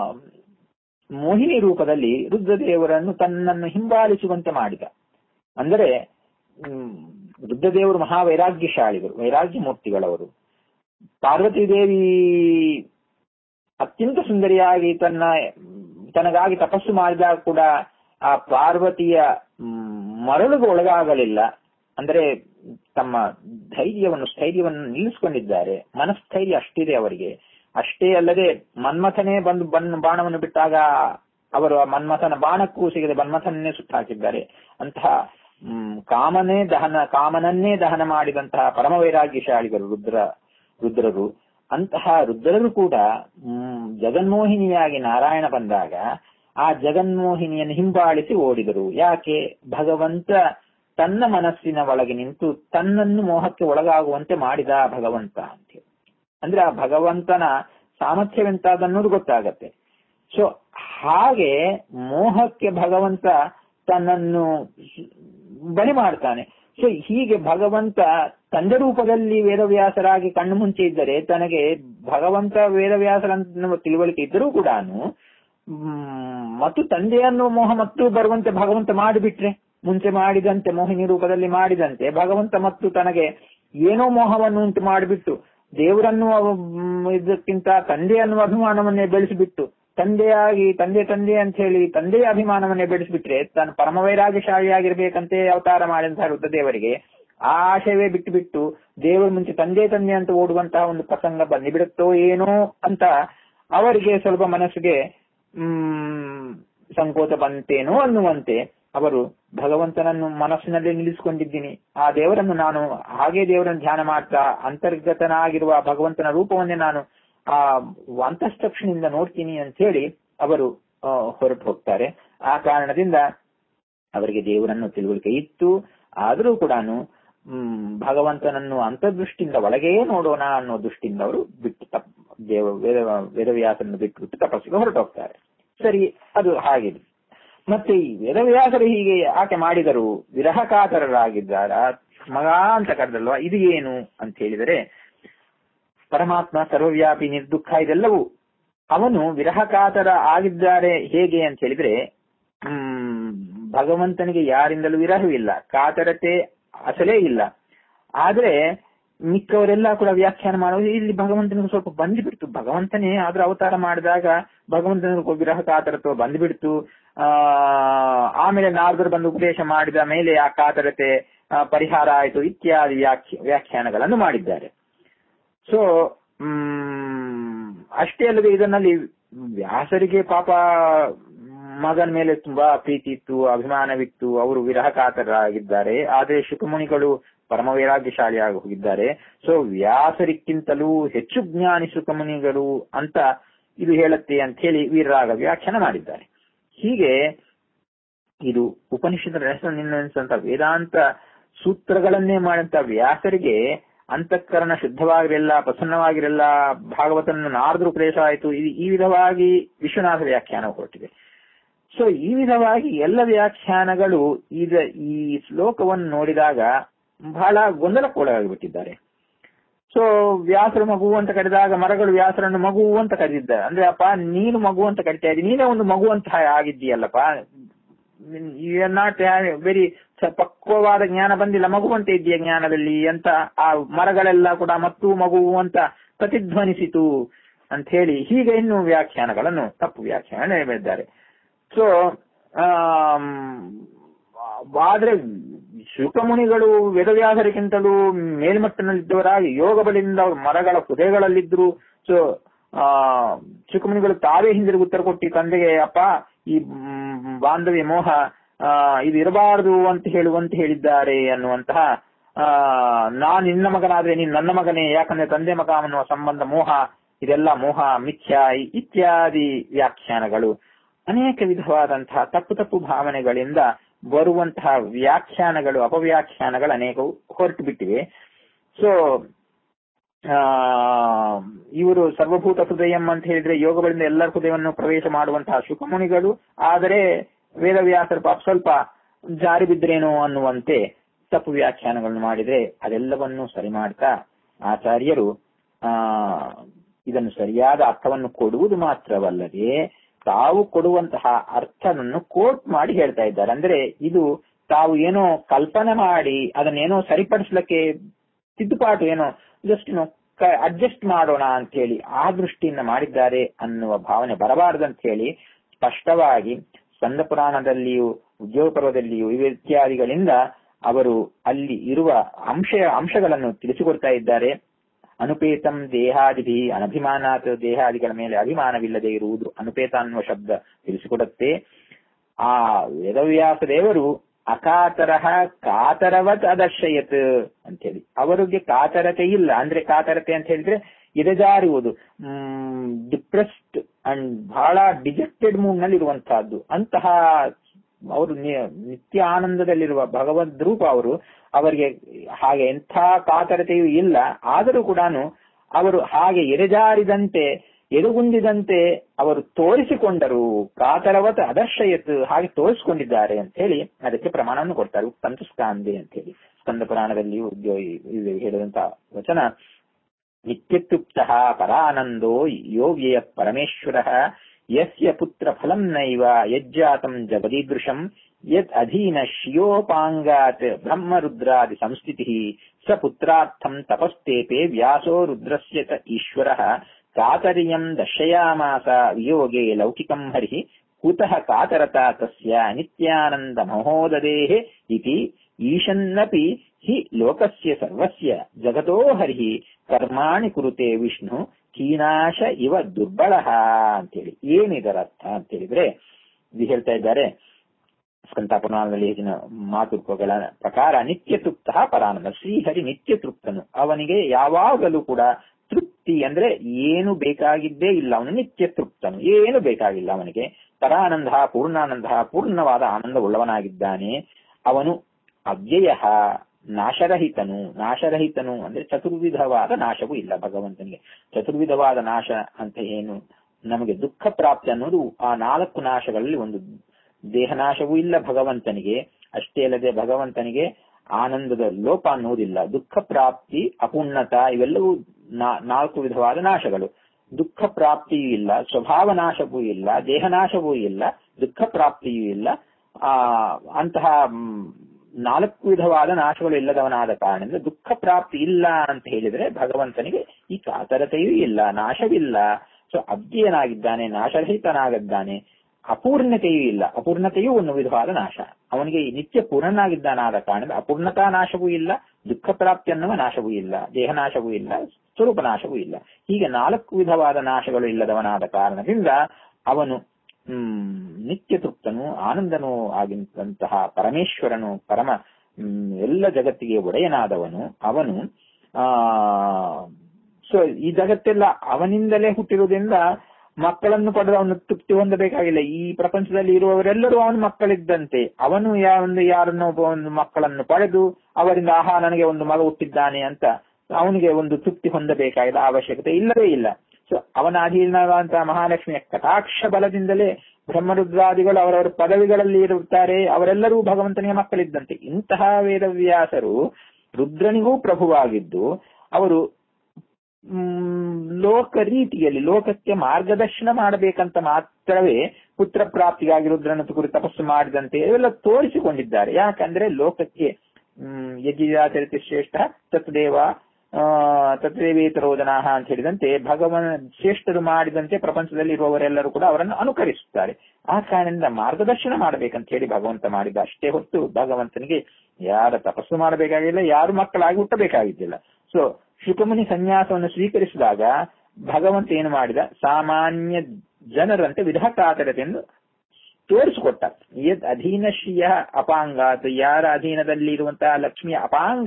ಮೋಹಿನಿ ರೂಪದಲ್ಲಿ ರುದ್ರದೇವರನ್ನು ತನ್ನನ್ನು ಹಿಂಬಾಲಿಸುವಂತೆ ಮಾಡಿದ ಅಂದರೆ ಹ್ಮ್, ರುದ್ರದೇವರು ಮಹಾ ವೈರಾಗ್ಯಶಾಲಿಗಳು ವೈರಾಗ್ಯ ಮೂರ್ತಿಗಳವರು ಪಾರ್ವತಿ ದೇವಿ ಅತ್ಯಂತ ಸುಂದರಿಯಾಗಿ ತನ್ನ ತನಗಾಗಿ ತಪಸ್ಸು ಮಾಡಿದಾಗ ಕೂಡ ಆ ಪಾರ್ವತಿಯ ಮ್, ಮರಳುಗೆ ಒಳಗಾಗಲಿಲ್ಲ ಅಂದರೆ ತಮ್ಮ ಧೈರ್ಯವನ್ನು ಸ್ಥೈರ್ಯವನ್ನು ನಿಲ್ಲಿಸಿಕೊಂಡಿದ್ದಾರೆ ಮನಸ್ಥೈರ್ಯ ಅಷ್ಟಿದೆ ಅವರಿಗೆ ಅಷ್ಟೇ ಅಲ್ಲದೆ ಮನ್ಮಥನೇ ಬಂದು ಬಣ್ಣ ಬಾಣವನ್ನು ಬಿಟ್ಟಾಗ ಅವರು ಆ ಮನ್ಮಥನ ಬಾಣಕ್ಕೂ ಸಿಗದೆ ಮನ್ಮಥನ್ನೇ ಸುಟ್ಟಾಕಿದ್ದಾರೆ ಅಂತಹ ಹ್ಮ್, ಕಾಮನೇ ದಹನ ಕಾಮನನ್ನೇ ದಹನ ಮಾಡಿದಂತಹ ಪರಮ ವೈರಾಗ್ಯಶಾಲಿಗಳು ರುದ್ರ ರುದ್ರರು ಅಂತಹ ರುದ್ರರು ಕೂಡ ಹ್ಮ್, ಜಗನ್ಮೋಹಿನಿಯಾಗಿ ನಾರಾಯಣ ಬಂದಾಗ ಆ ಜಗನ್ಮೋಹಿನಿಯನ್ನು ಹಿಂಬಾಲಿಸಿ ಓಡಿದರು ಯಾಕೆ ಭಗವಂತ ತನ್ನ ಮನಸ್ಸಿನ ಒಳಗೆ ನಿಂತು ತನ್ನನ್ನು ಮೋಹಕ್ಕೆ ಒಳಗಾಗುವಂತೆ ಮಾಡಿದ ಭಗವಂತ ಅಂತೇಳಿ ಅಂದ್ರೆ ಆ ಭಗವಂತನ ಸಾಮರ್ಥ್ಯವೆಂತಾದನ್ನೋದು ಗೊತ್ತಾಗತ್ತೆ ಸೊ ಹಾಗೆ ಮೋಹಕ್ಕೆ ಭಗವಂತ ತನ್ನನ್ನು ಬಲಿ ಮಾಡ್ತಾನೆ ಸೊ ಹೀಗೆ ಭಗವಂತ ತಂದೆ ರೂಪದಲ್ಲಿ ವೇದವ್ಯಾಸರಾಗಿ ಕಣ್ಣು ಮುಂಚೆ ಇದ್ದರೆ ತನಗೆ ಭಗವಂತ ವೇದವ್ಯಾಸರ ತಿಳುವಳಿಕೆ ಇದ್ದರೂ ಕೂಡ ಮತ್ತು ತಂದೆಯನ್ನು ಮೋಹ ಮತ್ತು ಬರುವಂತೆ ಭಗವಂತ ಮಾಡಿಬಿಟ್ರೆ ಮುಂಚೆ ಮಾಡಿದಂತೆ ಮೋಹಿನಿ ರೂಪದಲ್ಲಿ ಮಾಡಿದಂತೆ ಭಗವಂತ ಮತ್ತು ತನಗೆ ಏನೋ ಮೋಹವನ್ನು ಉಂಟು ಮಾಡಿಬಿಟ್ಟು ದೇವರನ್ನು ಅವ- ಮ್, ಇದಕ್ಕಿಂತ ತಂದೆ ಅನ್ನುವ ಅಭಿಮಾನವನ್ನೇ ಬೆಳೆಸಿಬಿಟ್ಟು ತಂದೆಯಾಗಿ ತಂದೆ ತಂದೆ ಅಂತ ಹೇಳಿ ತಂದೆಯ ಅಭಿಮಾನವನ್ನೇ ಬೆಳೆಸಿಬಿಟ್ರೆ ತಾನು ಪರಮ ವೈರಾಗ್ಯಶಾಲಿಯಾಗಿರ್ಬೇಕಂತೆ ಅವತಾರ ಮಾಡಿದಂತಹ ರುದ್ರ ದೇವರಿಗೆ ಆ ಆಶಯವೇ ಬಿಟ್ಟು ಬಿಟ್ಟು ದೇವರ ಮುಂಚೆ ತಂದೆ ತಂದೆ ಅಂತ ಓಡುವಂತಹ ಒಂದು ಪ್ರಸಂಗ ಬಂದಿಬಿಡುತ್ತೋ ಏನೋ ಅಂತ ಅವರಿಗೆ ಸ್ವಲ್ಪ ಮನಸ್ಸಿಗೆ ಹ್ಮ್ ಸಂಕೋಚ ಬಂತೇನೋ ಅನ್ನುವಂತೆ ಅವರು ಭಗವಂತನನ್ನು ಮನಸ್ಸಿನಲ್ಲಿ ನಿಲ್ಲಿಸಿಕೊಂಡಿದ್ದೀನಿ ಆ ದೇವರನ್ನು ನಾನು ಹಾಗೆ ದೇವರನ್ನು ಧ್ಯಾನ ಮಾಡ್ತಾ ಅಂತರ್ಗತನಾಗಿರುವ ಭಗವಂತನ ರೂಪವನ್ನೇ ನಾನು ಆ ಅಂತಃಚಕ್ಷುನಿಂದ ನೋಡ್ತೀನಿ ಅಂತ ಹೇಳಿ ಅವರು ಆ, ಹೊರಟು ಹೋಗ್ತಾರೆ ಆ ಕಾರಣದಿಂದ ಅವರಿಗೆ ದೇವರನ್ನು ತಿಳುವಳಿಕೆ ಇತ್ತು ಆದರೂ ಕೂಡ ಭಗವಂತನನ್ನು ಅಂತರ್ದೃಷ್ಟಿಯಿಂದ ಒಳಗೇ ನೋಡೋಣ ಅನ್ನೋ ದೃಷ್ಟಿಯಿಂದ ಅವರು ಬಿಟ್ಟು ತಪ್ ದೇವ ವೇದ ವೇದವ್ಯಾಸನನ್ನು ಬಿಟ್ಟು ಬಿಟ್ಟು ತಪಸ್ಸಿಗೆ ಹೊರಟು ಹೋಗ್ತಾರೆ ಸರಿ ಅದು ಹಾಗಿದೆ ಮತ್ತೆ ಈ ವೇದವ್ಯಾಸರು ಹೀಗೆ ಯಾಕೆ ಮಾಡಿದರು ವಿರಹಕಾತರರಾಗಿದ್ದಾರ ಮಗ ಅಂತ ಕರೆದಲ್ವಾ ಇದು ಏನು ಅಂತ ಹೇಳಿದರೆ ಪರಮಾತ್ಮ ಸರ್ವವ್ಯಾಪಿ ನಿರ್ದುಃಖ ಇದೆಲ್ಲವೂ ಅವನು ವಿರಹಕಾತರ ಆಗಿದ್ದಾರೆ ಹೇಗೆ ಅಂತ ಹೇಳಿದ್ರೆ ಹ್ಮ್ ಭಗವಂತನಿಗೆ ಯಾರಿಂದಲೂ ವಿರಹವಿಲ್ಲ ಕಾತರತೆ ಅಸಲೇ ಇಲ್ಲ ಆದ್ರೆ ಮಿಕ್ಕವರೆಲ್ಲ ಕೂಡ ವ್ಯಾಖ್ಯಾನ ಮಾಡೋದು ಇಲ್ಲಿ ಭಗವಂತನಿಗೆ ಸ್ವಲ್ಪ ಬಂದ್ಬಿಡ್ತು ಭಗವಂತನೇ ಆದ್ರೂ ಅವತಾರ ಮಾಡಿದಾಗ ಭಗವಂತನಿಗೆ ವಿರಹ ಕಾತರತ್ವ ಬಂದ್ಬಿಡ್ತು ಆ ಆಮೇಲೆ ನಾರದರು ಬಂದು ಉಪದೇಶ ಮಾಡಿದ ಮೇಲೆ ಆ ಕಾತರತೆ ಆ, ಪರಿಹಾರ ಆಯಿತು ಇತ್ಯಾದಿ ವ್ಯಾಖ್ಯ ವ್ಯಾಖ್ಯಾನಗಳನ್ನು ಮಾಡಿದ್ದಾರೆ ಸೊ ಹ್ಮ್ ಅಷ್ಟೇ ಅಲ್ಲದೆ ಇದರಲ್ಲಿ ವ್ಯಾಸರಿಗೆ ಪಾಪ ಮಗನ ಮೇಲೆ ತುಂಬಾ ಪ್ರೀತಿ ಇತ್ತು ಅಭಿಮಾನವಿತ್ತು ಅವರು ವಿರಹಕಾತರಾಗಿದ್ದಾರೆ ಆದ್ರೆ ಶುಕಮುನಿಗಳು ಪರಮ ವೈರಾಗ್ಯಶಾಲಿಯಾಗಿ ಹೋಗಿದ್ದಾರೆ ಸೊ ವ್ಯಾಸರಿಕ್ಕಿಂತಲೂ ಹೆಚ್ಚು ಜ್ಞಾನಿ ಶುಕಮುನಿಗಳು ಅಂತ ಇದು ಹೇಳುತ್ತೆ ಅಂತ ಹೇಳಿ ವೀರರಾಗ ವ್ಯಾಖ್ಯಾನ ಮಾಡಿದ್ದಾರೆ ಹೀಗೆ ಇದು ಉಪನಿಷತ್ತರ ಹೆಸರಿನಿಂದ ವೇದಾಂತ ಸೂತ್ರಗಳನ್ನೇ ಮಾಡಿದಂತ ವ್ಯಾಸರಿಗೆ ಅಂತಃಕರಣ ಶುದ್ಧವಾಗಿರಲ್ಲ ಪ್ರಸನ್ನವಾಗಿರಲ್ಲ ಭಾಗವತನ ನಾರದ್ರ ಉಪದೇಶ ಆಯಿತು ಈ- ಈ ವಿಧವಾಗಿ ವಿಶ್ವನಾಥ ವ್ಯಾಖ್ಯಾನ ಹೊರಟಿದೆ ಸೊ ಈ ವಿಧವಾಗಿ ಎಲ್ಲ ವ್ಯಾಖ್ಯಾನಗಳು ಈಗ ಈ ಶ್ಲೋಕವನ್ನು ನೋಡಿದಾಗ ಬಹಳ ಗೊಂದಲಕ್ಕೊಳಗಾಗಿಬಿಟ್ಟಿದ್ದಾರೆ ಸೊ ವ್ಯಾಸರ ಮಗು ಅಂತ ಕರೆದಾಗ ಮರಗಳು ವ್ಯಾಸರನ್ನು ಮಗು ಅಂತ ಕರೆದಿದ್ದಾರೆ ಅಂದ್ರೆ ಅಪ್ಪ ನೀನು ಮಗು ಅಂತ ಕರಿತಾ ಇದ್ದೀನಿ ನೀನೇ ಒಂದು ಮಗು ಅಂತ ಆಗಿದ್ದೀಯಲ್ಲಪ್ಪ ಯು ಆರ್ ನಾಟ್ ವೆರಿ ಪಕ್ವವಾದ ಜ್ಞಾನ ಬಂದಿಲ್ಲ ಮಗು ಅಂತ ಇದೆಯಾ ಜ್ಞಾನದಲ್ಲಿ ಅಂತ ಆ ಮರಗಳೆಲ್ಲ ಕೂಡ ಮತ್ತು ಮಗು ಅಂತ ಪ್ರತಿಧ್ವನಿಸಿತು ಅಂತ ಹೇಳಿ ಹೀಗೆ ಇನ್ನು ವ್ಯಾಖ್ಯಾನಗಳನ್ನು ತಪ್ಪು ವ್ಯಾಖ್ಯಾನ ನೀಡಿದ್ದಾರೆ ಸೊ ಆದ್ರೆ ಶುಕಮುನಿಗಳು ವೇದವ್ಯಾಸರಿಗಿಂತಲೂ ಮೇಲ್ಮಟ್ಟನಲ್ಲಿದ್ದವರಾಗಿ ಯೋಗ ಬಲಿಯಿಂದ ಅವ್ರ ಮರಗಳ ಹೃದಯಗಳಲ್ಲಿದ್ರು ಸೊ ಆ ಶುಕಮುನಿಗಳು ತಾವೇ ಹಿಂದಿರುಗಿ ಉತ್ತರ ಕೊಟ್ಟು ತಂದೆಗೆ ಅಪ್ಪ ಈ ಮ್, ಬಾಂಧವ್ಯ ಮೋಹ ಆ, ಇದು ಇರಬಾರದು ಅಂತ ಹೇಳುವಂತ ಹೇಳಿದ್ದಾರೆ ಅನ್ನುವಂತಹ ಆ ನಾನ್ ನಿನ್ನ ಮಗನಾದ್ರೆ ನೀನ್ ನನ್ನ ಮಗನೇ ಯಾಕಂದ್ರೆ ತಂದೆ ಮಗ ಅನ್ನುವ ಸಂಬಂಧ ಮೋಹ ಇದೆಲ್ಲ ಮೋಹ ಮಿಥ್ಯ ಇತ್ಯಾದಿ ವ್ಯಾಖ್ಯಾನಗಳು ಅನೇಕ ವಿಧವಾದಂತಹ ತಪ್ಪು ತಪ್ಪು ಭಾವನೆಗಳಿಂದ ಬರುವಂತಹ ವ್ಯಾಖ್ಯಾನಗಳು ಅಪವ್ಯಾಖ್ಯಾನಗಳು ಅನೇಕವು ಹೊರಟು ಬಿಟ್ಟಿವೆ ಸೊ ಆ ಇವರು ಸರ್ವಭೂತ ಹೃದಯಂ ಅಂತ ಹೇಳಿದ್ರೆ ಯೋಗಗಳಿಂದ ಎಲ್ಲರ ಹೃದಯವನ್ನು ಪ್ರವೇಶ ಮಾಡುವಂತಹ ಶುಕಮುನಿಗಳು ಆದರೆ ವೇದವ್ಯಾಸರ ಪಾಪ ಸ್ವಲ್ಪ ಜಾರಿ ಬಿದ್ರೇನೋ ಅನ್ನುವಂತೆ ತಪ್ಪು ವ್ಯಾಖ್ಯಾನಗಳನ್ನು ಮಾಡಿದ್ರೆ ಅದೆಲ್ಲವನ್ನು ಸರಿ ಮಾಡ್ತಾ ಆಚಾರ್ಯರು ಆ ಇದನ್ನು ಸರಿಯಾದ ಅರ್ಥವನ್ನು ಕೊಡುವುದು ಮಾತ್ರವಲ್ಲದೆ ತಾವು ಕೊಡುವಂತಹ ಅರ್ಥವನ್ನು ಕೋಟ್ ಮಾಡಿ ಹೇಳ್ತಾ ಇದ್ದಾರೆ ಅಂದ್ರೆ ಇದು ತಾವು ಏನೋ ಕಲ್ಪನೆ ಮಾಡಿ ಅದನ್ನೇನೋ ಸರಿಪಡಿಸ್ಲಿಕ್ಕೆ ತಿದ್ದುಪಾಟು ಏನೋ ಜಸ್ಟ್ ಅಡ್ಜಸ್ಟ್ ಮಾಡೋಣ ಅಂತ ಹೇಳಿ ಆ ದೃಷ್ಟಿಯಿಂದ ಮಾಡಿದ್ದಾರೆ ಅನ್ನುವ ಭಾವನೆ ಬರಬಾರದಂತ ಹೇಳಿ ಸ್ಪಷ್ಟವಾಗಿ ಸ್ಕಂದ ಪುರಾಣದಲ್ಲಿಯೂ ಉದ್ಯೋಗ ಪರ್ವದಲ್ಲಿಯೂ ಇವ ಇತ್ಯಾದಿಗಳಿಂದ ಅವರು ಅಲ್ಲಿ ಇರುವ ಅಂಶ ಅಂಶಗಳನ್ನು ತಿಳಿಸಿಕೊಡ್ತಾ ಇದ್ದಾರೆ ಅನುಪೇತಂ ದೇಹಾದಿಭಿ ಅನಭಿಮಾನಾತ್ ದೇಹಾದಿಗಳ ಮೇಲೆ ಅಭಿಮಾನವಿಲ್ಲದೆ ಇರುವುದು ಅನುಪೇತ ಅನ್ನುವ ಶಬ್ದ ತಿಳಿಸಿಕೊಡುತ್ತೆ ಆ ವೇದವ್ಯಾಸ ದೇವರು ಅಕಾತರಹ ಕಾತರವತ್ ಅದರ್ಶಯತ್ ಅಂತೇಳಿ ಅವರಿಗೆ ಕಾತರತೆ ಇಲ್ಲ ಅಂದ್ರೆ ಕಾತರತೆ ಅಂತ ಹೇಳಿದ್ರೆ ಎದೆಜಾರುವುದು ಡಿಪ್ರೆಸ್ಡ್ ಅಂಡ್ ಬಹಳ ಡಿಜೆಕ್ಟೆಡ್ ಮೂಡ್ ನಲ್ಲಿ ಇರುವಂತಹದ್ದು ಅಂತಹ ಅವರು ನಿ- ನಿತ್ಯ ಆನಂದದಲ್ಲಿರುವ ಭಗವದ್ ರೂಪ ಅವರು ಅವರಿಗೆ ಹಾಗೆ ಎಂಥ ಕಾತರತೆಯೂ ಇಲ್ಲ ಆದರೂ ಕೂಡ ಅವರು ಹಾಗೆ ಎರೆಜಾರಿದಂತೆ ಎದುಗುಂದಿದಂತೆ ಅವರು ತೋರಿಸಿಕೊಂಡರು ಕಾತರವತ ಅದರ್ಶಯತ್ ಹಾಗೆ ತೋರಿಸಿಕೊಂಡಿದ್ದಾರೆ ಅಂತ ಹೇಳಿ ಅದಕ್ಕೆ ಪ್ರಮಾಣವನ್ನು ಕೊಡ್ತಾರೆ ಉತ್ತಂತ ಸ್ಕಾಂದೆ ಅಂತ ಹೇಳಿ ಸ್ಕಂದ ಪುರಾಣದಲ್ಲಿಯೂ ಉದ್ಯೋ- ಇದು ಹೇಳಿದಂತ ವಚನ ನಿತ್ಯತ್ಯುಕ್ತ ಪರಾನಂದೋ ಯೋಗ್ಯ ಪರಮೇಶ್ವರ ಯಸ್ಯ ಪುತ್ರ ಫಲಂ ನೈವ ಯಜ್ಜಾತಂ ಜಗದೀದೃಶಂ ಯದ್ ಅಧೀನ ಶ್ರಿಯೋಪಾಂಗಾತ್ ಬ್ರಹ್ಮರುದ್ರಾದಿ ಸಂಸ್ಥಿತಿ ಸ ಪುತ್ರಾರ್ಥಂ ತಪಸ್ತೇಪೆ ವ್ಯಾಸೋ ರುದ್ರಸ್ಯ ತ ಈಶ್ವರಃ ಕಾತರ್ಯಂ ದರ್ಶಯಾಮಾಸ ವಿಯೋಗೆ ಲೌಕಿಕಂ ಹರಿಃ ಕುತಃ ಕಾತರತಾ ತಸ್ಯ ನಿತ್ಯಾನಂದ ಮಹೋದದೇಃ ಇತಿ ಈಶನ್ನಪಿ ಹಿ ಲೋಕಸ್ಯ ಸರ್ವಸ್ಯ ಜಗತೋ ಹರಿಃ ಕರ್ಮಾಣಿ ಕುರುತೆ ವಿಷ್ಣು ಕೀನಾಶ ಇವ ದುರ್ಬಳ ಅಂತೇಳಿ ಏನಿದರ ಅರ್ಥ ಅಂತ ಹೇಳಿದ್ರೆ ಇದು ಹೇಳ್ತಾ ಇದ್ದಾರೆ ಸ್ಕಂತ ಪುರಾಣದಲ್ಲಿ ಹೆಚ್ಚಿನ ಮಾತುಗಳ ಪ್ರಕಾರ ನಿತ್ಯ ತೃಪ್ತ ಪರಾನಂದ ಶ್ರೀಹರಿ ನಿತ್ಯ ತೃಪ್ತನು ಅವನಿಗೆ ಯಾವಾಗಲೂ ಕೂಡ ತೃಪ್ತಿ ಅಂದ್ರೆ ಏನು ಬೇಕಾಗಿದ್ದೇ ಇಲ್ಲ ಅವನು ನಿತ್ಯ ತೃಪ್ತನು ಏನು ಬೇಕಾಗಿಲ್ಲ ಅವನಿಗೆ ಪರಾನಂದ ಪೂರ್ಣಾನಂದ ಪೂರ್ಣವಾದ ಆನಂದವುಳ್ಳವನಾಗಿದ್ದಾನೆ ಅವನು ಅವ್ಯಯ ನಾಶರಹಿತನು ನಾಶರಹಿತನು ಅಂದ್ರೆ ಚತುರ್ವಿಧವಾದ ನಾಶವೂ ಇಲ್ಲ ಭಗವಂತನಿಗೆ ಚತುರ್ವಿಧವಾದ ನಾಶ ಅಂತ ಏನು ನಮಗೆ ದುಃಖ ಪ್ರಾಪ್ತಿ ಅನ್ನೋದು ಆ ನಾಲ್ಕು ನಾಶಗಳಲ್ಲಿ ಒಂದು ದೇಹನಾಶವೂ ಇಲ್ಲ ಭಗವಂತನಿಗೆ ಅಷ್ಟೇ ಅಲ್ಲದೆ ಭಗವಂತನಿಗೆ ಆನಂದದ ಲೋಪ ಅನ್ನುವುದಿಲ್ಲ ದುಃಖ ಪ್ರಾಪ್ತಿ ಅಪೂರ್ಣತ ಇವೆಲ್ಲವೂ ನಾಲ್ಕು ವಿಧವಾದ ನಾಶಗಳು ದುಃಖ ಪ್ರಾಪ್ತಿಯೂ ಇಲ್ಲ ಸ್ವಭಾವ ನಾಶವೂ ಇಲ್ಲ ದೇಹನಾಶವೂ ಇಲ್ಲ ದುಃಖ ಪ್ರಾಪ್ತಿಯೂ ಇಲ್ಲ ಆ ಅಂತಹ ನಾಲ್ಕು ವಿಧವಾದ ನಾಶಗಳು ಇಲ್ಲದವನಾದ ಕಾರಣದಿಂದ ದುಃಖ ಪ್ರಾಪ್ತಿ ಇಲ್ಲ ಅಂತ ಹೇಳಿದ್ರೆ ಭಗವಂತನಿಗೆ ಈ ಕಾತರತೆಯೂ ಇಲ್ಲ ನಾಶವಿಲ್ಲ ಸೊ ಅವ್ಯಯನಾಗಿದ್ದಾನೆ ನಾಶರಹಿತನಾಗಿದ್ದಾನೆ ಅಪೂರ್ಣತೆಯೂ ಇಲ್ಲ ಅಪೂರ್ಣತೆಯೂ ಒಂದು ವಿಧವಾದ ನಾಶ ಅವನಿಗೆ ನಿತ್ಯ ಪೂರ್ಣನಾಗಿದ್ದಾನಾದ ಕಾರಣದಿಂದ ಅಪೂರ್ಣತಾ ನಾಶವೂ ಇಲ್ಲ ದುಃಖ ಪ್ರಾಪ್ತಿ ಅನ್ನುವ ನಾಶವೂ ಇಲ್ಲ ದೇಹನಾಶವೂ ಇಲ್ಲ ಸ್ವರೂಪ ನಾಶವೂ ಇಲ್ಲ ಹೀಗೆ ನಾಲ್ಕು ವಿಧವಾದ ನಾಶಗಳು ಇಲ್ಲದವನಾದ ಕಾರಣದಿಂದ ಅವನು ಹ್ಮ್ ನಿತ್ಯ ತೃಪ್ತನು ಆನಂದನೂ ಆಗಿದ್ದಂತಹ ಪರಮೇಶ್ವರನು ಪರಮ ಎಲ್ಲ ಜಗತ್ತಿಗೆ ಒಡೆಯನಾದವನು ಅವನು ಆ ಸೊ ಈ ಜಗತ್ತೆಲ್ಲ ಅವನಿಂದಲೇ ಹುಟ್ಟಿರುವುದರಿಂದ ಮಕ್ಕಳನ್ನು ಪಡೆದು ಅವನು ತೃಪ್ತಿ ಹೊಂದಬೇಕಾಗಿಲ್ಲ ಈ ಪ್ರಪಂಚದಲ್ಲಿ ಇರುವವರೆಲ್ಲರೂ ಅವನ ಮಕ್ಕಳಿದ್ದಂತೆ ಅವನು ಒಂದು ಯಾರನ್ನೋ ಒಂದು ಮಕ್ಕಳನ್ನು ಪಡೆದು ಅವರಿಂದ ಆಹಾ ನನಗೆ ಒಂದು ಮಗ ಹುಟ್ಟಿದ್ದಾನೆ ಅಂತ ಅವನಿಗೆ ಒಂದು ತೃಪ್ತಿ ಹೊಂದಬೇಕಾಗಿಲ್ಲ ಅವಶ್ಯಕತೆ ಇಲ್ಲವೇ ಇಲ್ಲ ಸೊ ಅವನ ಅಧೀನವಾದಂತಹ ಮಹಾಲಕ್ಷ್ಮಿಯ ಕಟಾಕ್ಷ ಬಲದಿಂದಲೇ ಬ್ರಹ್ಮರುದ್ರಾದಿಗಳು ಅವರವರ ಪದವಿಗಳಲ್ಲಿ ಇರುತ್ತಾರೆ ಅವರೆಲ್ಲರೂ ಭಗವಂತನಿಗೆ ಮಕ್ಕಳಿದ್ದಂತೆ ಇಂತಹ ವೇದವ್ಯಾಸರು ರುದ್ರನಿಗೂ ಪ್ರಭುವಾಗಿದ್ದು ಅವರು ಲೋಕ ರೀತಿಯಲ್ಲಿ ಲೋಕಕ್ಕೆ ಮಾರ್ಗದರ್ಶನ ಮಾಡಬೇಕಂತ ಮಾತ್ರವೇ ಪುತ್ರ ಪ್ರಾಪ್ತಿಗಾಗಿ ರುದ್ರನ ಕುರಿತು ತಪಸ್ಸು ಮಾಡಿದಂತೆ ಇವೆಲ್ಲ ತೋರಿಸಿಕೊಂಡಿದ್ದಾರೆ ಯಾಕಂದ್ರೆ ಲೋಕಕ್ಕೆ ಹ್ಮ್ ಯಜ್ಞಾಚರಿತ ಶ್ರೇಷ್ಠ ತತ್ದೇವ ತತ್ವೇತರೋದನಾಹ ಅಂತ ಹೇಳಿದಂತೆ ಭಗವನ್ ಶ್ರೇಷ್ಠರು ಮಾಡಿದಂತೆ ಪ್ರಪಂಚದಲ್ಲಿ ಇರುವವರೆಲ್ಲರೂ ಕೂಡ ಅವರನ್ನು ಅನುಕರಿಸುತ್ತಾರೆ ಆ ಕಾರಣದಿಂದ ಮಾರ್ಗದರ್ಶನ ಮಾಡಬೇಕಂತ ಹೇಳಿ ಭಗವಂತ ಮಾಡಿದ ಅಷ್ಟೇ ಹೊತ್ತು ಭಗವಂತನಿಗೆ ಯಾರ ತಪಸ್ಸು ಮಾಡಬೇಕಾಗಿಲ್ಲ ಯಾರು ಮಕ್ಕಳಾಗಿ ಹುಟ್ಟಬೇಕಾಗಿದ್ದಿಲ್ಲ ಸೊ ಶುಕಮುನಿ ಸನ್ಯಾಸವನ್ನು ಸ್ವೀಕರಿಸಿದಾಗ ಭಗವಂತ ಏನು ಮಾಡಿದ ಸಾಮಾನ್ಯ ಜನರಂತೆ ವಿಧಾತಾತರತೆಯನ್ನು ತೋರಿಸಿಕೊಟ್ಟ ಯದ್ ಅಧೀನ ಶ್ರೀಯ ಅಪಾಂಗಾತ್ ಯಾರ ಅಧೀನದಲ್ಲಿ ಇರುವಂತಹ ಲಕ್ಷ್ಮಿಯ ಅಪಾಂಗ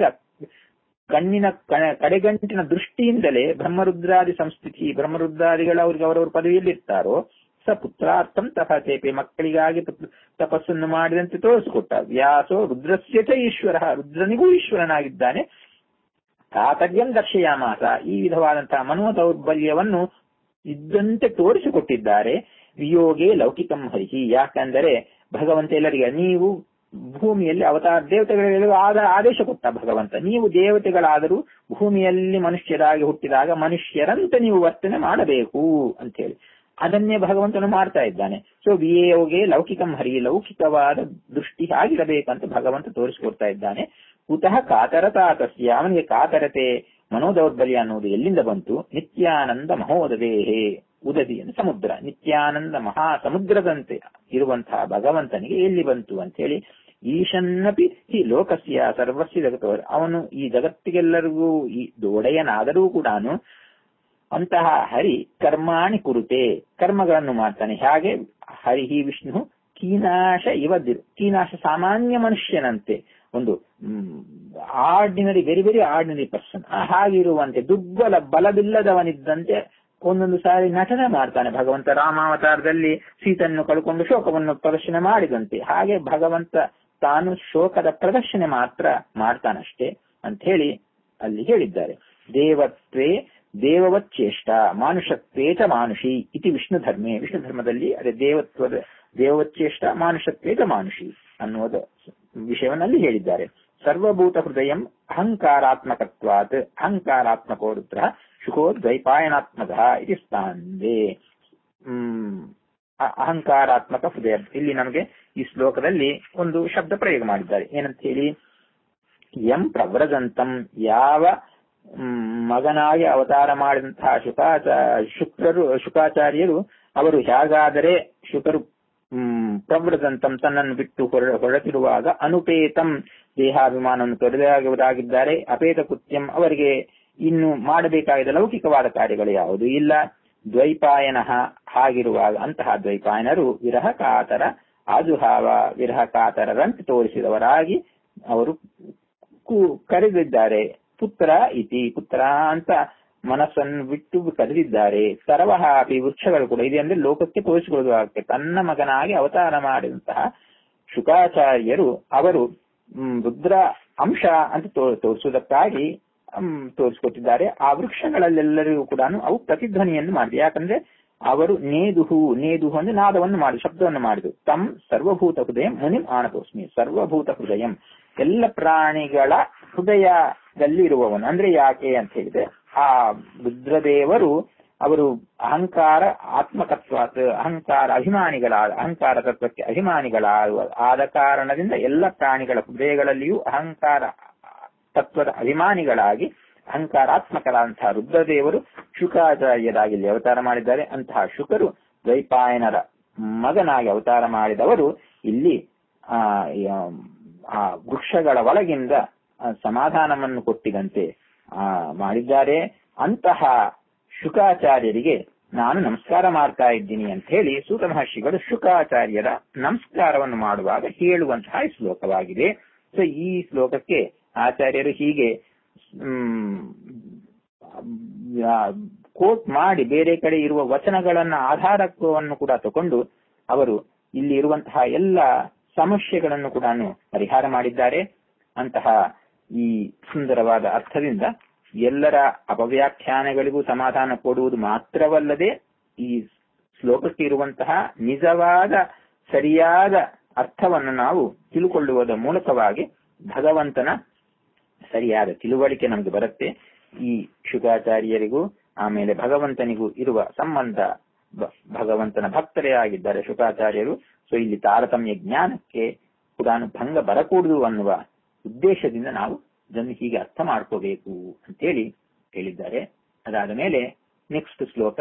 ಕಣ್ಣಿನ ಕಡೆಗಂಟಿನ ದೃಷ್ಟಿಯಿಂದಲೇ ಬ್ರಹ್ಮರುದ್ರಾದಿ ಸಂಸ್ಥಿತಿ ಬ್ರಹ್ಮರುದ್ರಾದಿಗಳು ಅವ್ರಿಗೆ ಅವರವ್ರ ಪದವಿಯಲ್ಲಿ ಇರ್ತಾರೋ ಸ ಪುತ್ರಾರ್ಥಂ ತಪತೇಪೆ ಮಕ್ಕಳಿಗಾಗಿ ತಪಸ್ಸನ್ನು ಮಾಡಿದಂತೆ ತೋರಿಸಿಕೊಟ್ಟ ವ್ಯಾಸೋ ರುದ್ರಸ್ಯ ಚ ಈಶ್ವರ ರುದ್ರನಿಗೂ ಈಶ್ವರನಾಗಿದ್ದಾನೆ ಕಾತರ್ಯಂ ದರ್ಶಯಾಮಾಸ ಈ ವಿಧವಾದಂತಹ ಮನೋ ದೌರ್ಬಲ್ಯವನ್ನು ಇದ್ದಂತೆ ತೋರಿಸಿಕೊಟ್ಟಿದ್ದಾರೆ ವಿಯೋಗೆ ಲೌಕಿಕಂ ಹರಿಹಿ ಯಾಕಂದರೆ ಭಗವಂತ ಎಲ್ಲರಿಗೆ ನೀವು ಭೂಮಿಯಲ್ಲಿ ಅವತಾರ ದೇವತೆಗಳಿಗೂ ಆದ ಆದೇಶ ಕೊಟ್ಟ ಭಗವಂತ ನೀವು ದೇವತೆಗಳಾದರೂ ಭೂಮಿಯಲ್ಲಿ ಮನುಷ್ಯರಾಗಿ ಹುಟ್ಟಿದಾಗ ಮನುಷ್ಯರಂತೆ ನೀವು ವರ್ತನೆ ಮಾಡಬೇಕು ಅಂತ ಹೇಳಿ ಅದನ್ನೇ ಭಗವಂತನು ಮಾಡ್ತಾ ಇದ್ದಾನೆ ಸೊ ವಿಯೋಗೆ ಲೌಕಿಕಂ ಹರಿ ಲೌಕಿಕವಾದ ದೃಷ್ಟಿ ಆಗಿರಬೇಕಂತ ಭಗವಂತ ತೋರಿಸಿಕೊಡ್ತಾ ಇದ್ದಾನೆ ಕುತಃ ಕಾತರತಾ ತಸ್ಯ ಅವನಿಗೆ ಕಾತರತೆ ಮನೋದೌರ್ಬಲ್ಯ ಅನ್ನುವುದು ಎಲ್ಲಿಂದ ಬಂತು ನಿತ್ಯಾನಂದ ಮಹೋದದೇಹೇ ಉದದಿ ಅಂದ್ರೆ ಸಮುದ್ರ ನಿತ್ಯಾನಂದ ಮಹಾ ಸಮುದ್ರದಂತೆ ಇರುವಂತಹ ಭಗವಂತನಿಗೆ ಎಲ್ಲಿ ಬಂತು ಅಂತ ಹೇಳಿ ಈಶನ್ನಪಿ ಈ ಲೋಕಸ್ಯ ಸರ್ವಸ್ಯ ಜಗತ್ತವರು ಅವನು ಈ ಜಗತ್ತಿಗೆಲ್ಲರಿಗೂ ಈ ಒಡೆಯನಾದರೂ ಕೂಡ ಅಂತಹ ಹರಿ ಕರ್ಮಾಣಿ ಕುರುತೆ ಕರ್ಮಗಳನ್ನು ಮಾಡ್ತಾನೆ ಹಾಗೆ ಹರಿ ವಿಷ್ಣು ಕೀನಾಶ ಇವದಿರು ಕೀನಾಶ ಸಾಮಾನ್ಯ ಮನುಷ್ಯನಂತೆ ಒಂದು ordinary very very ordinary person ಹಾಗಿರುವಂತೆ ದುರ್ಬಲ ಬಲವಿಲ್ಲದವನಿದ್ದಂತೆ ಒಂದೊಂದು ಸಾರಿ ನಟನೆ ಮಾಡ್ತಾನೆ ಭಗವಂತ ರಾಮಾವತಾರದಲ್ಲಿ ಸೀತನ್ನು ಕಳ್ಕೊಂಡು ಶೋಕವನ್ನು ಪ್ರದರ್ಶನ ಮಾಡಿದಂತೆ ಹಾಗೆ ಭಗವಂತ ತಾನು ಶೋಕದ ಪ್ರದರ್ಶನ ಮಾತ್ರ ಮಾಡ್ತಾನಷ್ಟೇ ಅಂತ ಹೇಳಿ ಅಲ್ಲಿ ಹೇಳಿದ್ದಾರೆ ದೇವತ್ವೇ ದೇವವಚ್ಚೇಷ್ಟ ಮಾನುಷತ್ವೇ ಚ ಮಾನುಷಿ ಇತಿ ವಿಷ್ಣು ಧರ್ಮೇ ವಿಷ್ಣು ಧರ್ಮದಲ್ಲಿ ಅದೇ ದೇವತ್ವದ ದೇವವಚ್ಚೇಷ್ಟ ಮಾನುಷತ್ವೇ ಚ ಮಾನುಷಿ ಅನ್ನುವುದು ವಿಷಯವನ್ನಲ್ಲಿ ಹೇಳಿದ್ದಾರೆ ಸರ್ವಭೂತ ಹೃದಯಂ ಅಹಂಕಾರಾತ್ಮಕತ್ವಾತ್ ಅಹಂಕಾರಾತ್ಮಕೋ ರುದ್ರ ಶುಕೋ ದ್ವೈಪಾಯನಾತ್ಮಕ ಇತಿ ಸ್ಥಾಂದೆ ಹ್ಮ್ ಅ- ಅಹಂಕಾರಾತ್ಮಕ ಹೃದಯ ಇಲ್ಲಿ ನಮಗೆ ಈ ಶ್ಲೋಕದಲ್ಲಿ ಒಂದು ಶಬ್ದ ಪ್ರಯೋಗ ಮಾಡಿದ್ದಾರೆ ಏನಂತ ಹೇಳಿ ಎಂ ಪ್ರವ್ರಜಂತಂ ಯಾವ ಮ್, ಮಗನಾಗಿ ಅವತಾರ ಮಾಡಿದಂತಹ ಶುಕಾಚ ಶುಕ್ರರು ಶುಕಾಚಾರ್ಯರು ಅವರು ಹೇಗಾದರೆ ಶುಕರು ಮ್, ಪ್ರವ್ರಜಂತಂ ತನ್ನನ್ನು ಬಿಟ್ಟು ಹೊರ ಹೊರಟಿರುವಾಗ ಅನುಪೇತಂ ದೇಹಾಭಿಮಾನವನ್ನು ತೊರೆದಾಗಿದ್ದಾರೆ ಅಪೇತ ಕೃತ್ಯಂ ಅವರಿಗೆ ಇನ್ನು ಮಾಡಬೇಕಾದ ಲೌಕಿಕವಾದ ಕಾರ್ಯಗಳು ಯಾವುದು ಇಲ್ಲ ದ್ವೈಪಾಯನ ಹಾಗಿರುವಾಗ ಅಂತಹ ದ್ವೈಪಾಯನರು ವಿರಹ ಕಾತರ ಆಜುಹಾವ ವಿರಹ ಕಾತರರಂತೆ ತೋರಿಸಿದವರಾಗಿ ಅವರು ಕು- ಕರೆದಿದ್ದಾರೆ ಪುತ್ರ ಇತಿ ಪುತ್ರ ಅಂತ ಮನಸ್ಸನ್ನು ಬಿಟ್ಟು ಕರೆದಿದ್ದಾರೆ ಸರ್ವಹ ಅಪಿ ವೃಕ್ಷಗಳು ಕೂಡ ಇದೆ ಅಂದ್ರೆ ಲೋಕಕ್ಕೆ ತೋರಿಸಿಕೊಳ್ಳುವುದಕ್ಕೆ ತನ್ನ ಮಗನಾಗಿ ಅವತಾರ ಮಾಡಿದಂತಹ ಶುಕಾಚಾರ್ಯರು ಅವರು ಮ್, ರುದ್ರ ಅಂಶ ಅಂತ ತೋ- ತೋರಿಸುವುದಕ್ಕಾಗಿ ಮ್, ತೋರಿಸಿಕೊಟ್ಟಿದ್ದಾರೆ ಆ ವೃಕ್ಷಗಳಲ್ಲೆಲ್ಲರಿಗೂ ಕೂಡ ಅವು ಪ್ರತಿಧ್ವನಿಯನ್ನು ಮಾಡಿದೆ ಯಾಕಂದ್ರೆ ಅವರು ನೇದುಹು ನೇದುಹು ಅಂದ್ರೆ ನಾದವನ್ನು ಮಾಡಿ ಶಬ್ದವನ್ನು ಮಾಡಿದ್ರು ತಮ್ ಸರ್ವಭೂತ ಹೃದಯ ಮುನಿಂ ಆನತೋಸ್ಮಿ ಸರ್ವಭೂತ ಹೃದಯಂ ಎಲ್ಲ ಪ್ರಾಣಿಗಳ ಹೃದಯದಲ್ಲಿ ಇರುವವನು ಅಂದ್ರೆ ಯಾಕೆ ಅಂತ ಹೇಳಿದ್ರೆ ಆ ರುದ್ರದೇವರು ಅವರು ಅಹಂಕಾರ ಆತ್ಮತತ್ವಾತ್ ಅಹಂಕಾರ ಅಭಿಮಾನಿಗಳಾದ ಅಹಂಕಾರ ತತ್ವಕ್ಕೆ ಅಭಿಮಾನಿಗಳಾದ ಆದ ಕಾರಣದಿಂದ ಎಲ್ಲ ಪ್ರಾಣಿಗಳ ಹೃದಯಗಳಲ್ಲಿಯೂ ಅಹಂಕಾರ ತತ್ವದ ಅಭಿಮಾನಿಗಳಾಗಿ ಅಹಂಕಾರಾತ್ಮಕರಾದಂತಹ ರುದ್ರದೇವರು ಶುಕಾಚಾರ್ಯರಾಗಿ ಇಲ್ಲಿ ಅವತಾರ ಮಾಡಿದ್ದಾರೆ ಅಂತಹ ಶುಕರು ದ್ವೈಪಾಯನರ ಮಗನಾಗಿ ಅವತಾರ ಮಾಡಿದವರು ಇಲ್ಲಿ ಆ ಯ- ಆ ವೃಕ್ಷಗಳ ಒಳಗಿಂದ ಆ, ಸಮಾಧಾನವನ್ನು ಕೊಟ್ಟಿದಂತೆ ಆ, ಮಾಡಿದ್ದಾರೆ ಅಂತಹ ಶುಕಾಚಾರ್ಯರಿಗೆ ನಾನು ನಮಸ್ಕಾರ ಮಾಡ್ತಾ ಇದ್ದೀನಿ ಅಂತ ಹೇಳಿ ಸೂತ ಮಹರ್ಷಿಗಳು ಶುಕಾಚಾರ್ಯರ ನಮಸ್ಕಾರವನ್ನು ಮಾಡುವಾಗ ಹೇಳುವಂತಹ ಈ ಶ್ಲೋಕವಾಗಿದೆ ಸೊ ಈ ಶ್ಲೋಕಕ್ಕೆ ಆಚಾರ್ಯರು ಹೀಗೆ ಕೋಟ್ ಮಾಡಿ ಬೇರೆ ಕಡೆ ಇರುವ ವಚನಗಳನ್ನ ಆಧಾರತ್ವವನ್ನು ಕೂಡ ತಗೊಂಡು ಅವರು ಇಲ್ಲಿ ಇರುವಂತಹ ಎಲ್ಲ ಸಮಸ್ಯೆಗಳನ್ನು ಕೂಡ ಪರಿಹಾರ ಮಾಡಿದ್ದಾರೆ ಅಂತಹ ಈ ಸುಂದರವಾದ ಅರ್ಥದಿಂದ ಎಲ್ಲರ ಅಪವ್ಯಾಖ್ಯಾನಗಳಿಗೂ ಸಮಾಧಾನ ಕೊಡುವುದು ಮಾತ್ರವಲ್ಲದೆ ಈ ಶ್ಲೋಕಕ್ಕೆ ಇರುವಂತಹ ನಿಜವಾದ ಸರಿಯಾದ ಅರ್ಥವನ್ನು ನಾವು ತಿಳುಕೊಳ್ಳುವುದರ ಮೂಲಕವಾಗಿ ಭಗವಂತನ ಸರಿಯಾದ ತಿಳುವಳಿಕೆ ನಮಗೆ ಬರುತ್ತೆ ಈ ಶುಕಾಚಾರ್ಯರಿಗೂ ಆಮೇಲೆ ಭಗವಂತನಿಗೂ ಇರುವ ಸಂಬಂಧ ಬ- ಭಗವಂತನ ಭಕ್ತರೇ ಆಗಿದ್ದಾರೆ ಶುಕಾಚಾರ್ಯರು ಸೊ ಇಲ್ಲಿ ತಾರತಮ್ಯ ಜ್ಞಾನಕ್ಕೆ ಕೂಡ ಭಂಗ ಬರಕೂಡದು ಅನ್ನುವ ಉದ್ದೇಶದಿಂದ ನಾವು ಇದನ್ನು ಹೀಗೆ ಅರ್ಥ ಮಾಡ್ಕೋಬೇಕು ಅಂತೇಳಿ ಹೇಳಿದ್ದಾರೆ ಅದಾದ ಮೇಲೆ ನೆಕ್ಸ್ಟ್ ಶ್ಲೋಕ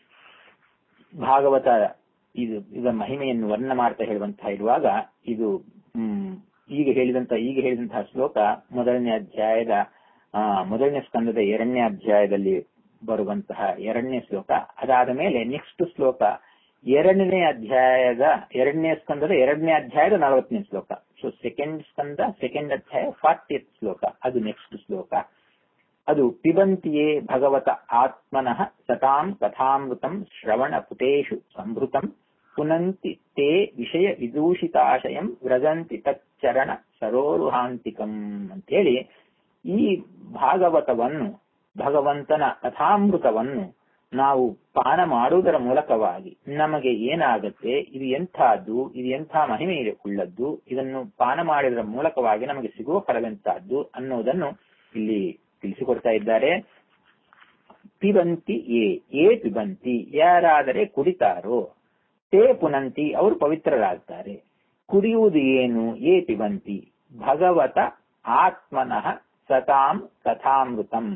ಭಾಗವತ ಇದು ಇದರ ಮಹಿಮೆಯನ್ನು ವರ್ಣ ಮಾಡ್ತಾ ಹೇಳುವಂತಹ ಇರುವಾಗ ಇದು ಹ್ಮ್ ಈಗ ಹೇಳಿದಂತ ಈಗ ಹೇಳಿದಂತಹ ಶ್ಲೋಕ ಮೊದಲನೇ ಅಧ್ಯಾಯದ ಆ ಮೊದಲನೇ ಸ್ಕಂದದ ಎರಡನೇ ಅಧ್ಯಾಯದಲ್ಲಿ ಬರುವಂತಹ ಎರಡನೇ ಶ್ಲೋಕ ಅದಾದ ಮೇಲೆ ನೆಕ್ಸ್ಟ್ ಶ್ಲೋಕ ಎರಡನೇ ಅಧ್ಯಾಯದ ಎರಡನೇ ಸ್ಕಂದದ ಎರಡನೇ ಅಧ್ಯಾಯದ ನಲವತ್ತನೇ ಶ್ಲೋಕ ಸೊ ಸೆಕೆಂಡ್ ಸ್ಕಂದ ಸೆಕೆಂಡ್ ಅಧ್ಯಾಯ ಫಾರ್ಟಿ ಶ್ಲೋಕ ಅದು ನೆಕ್ಸ್ಟ್ ಶ್ಲೋಕ ಅದು ಪಿಬಂತಿಯೇ ಭಗವತ ಆತ್ಮನಃ ಸತಾಂ ಕಥಾಮೃತಂ ಶ್ರವಣ ಪುಟೇಶು ಸಂಭೃತಂ ಪುನಂತಿ ತೇ ವಿಷಯ ವಿದೂಷಿತಾಶಯಂ ವ್ರಜಂತಿ ತಚ್ಚರಣ ಸರೋರುಹಾಂತಿಕಂ ಅಂತೇಳಿ ಈ ಭಾಗವತವನ್ನು ಭಗವಂತನ ಕಥಾಮೃತವನ್ನು ನಾವು ಪಾನ ಮಾಡುವುದರ ಮೂಲಕವಾಗಿ ನಮಗೆ ಏನಾಗುತ್ತೆ ಇದು ಎಂಥದ್ದು ಇದು ಎಂಥ ಮಹಿಮೆ ಉಳ್ಳದ್ದು ಇದನ್ನು ಪಾನ ಮಾಡಿದರ ಮೂಲಕವಾಗಿ ನಮಗೆ ಸಿಗುವ ಫಲವೆಂತಹದ್ದು ಅನ್ನೋದನ್ನು ಇಲ್ಲಿ ತಿಳಿಸಿಕೊಡ್ತಾ ಇದ್ದಾರೆ ಪಿಬಂತಿ ಏ ಏ ಪಿಬಂತಿ ಯಾರಾದರೆ ಕುಡಿತಾರೋ ತೇ ಪುನಂತಿ ಅವರು ಪವಿತ್ರರಾಗ್ತಾರೆ ಕುಡಿಯುವುದು ಏನು ಏ ಪಿಬಂತಿ ಭಗವತ ಆತ್ಮನಃ ಸತಾಂ ಕಥಾಮೃತಂ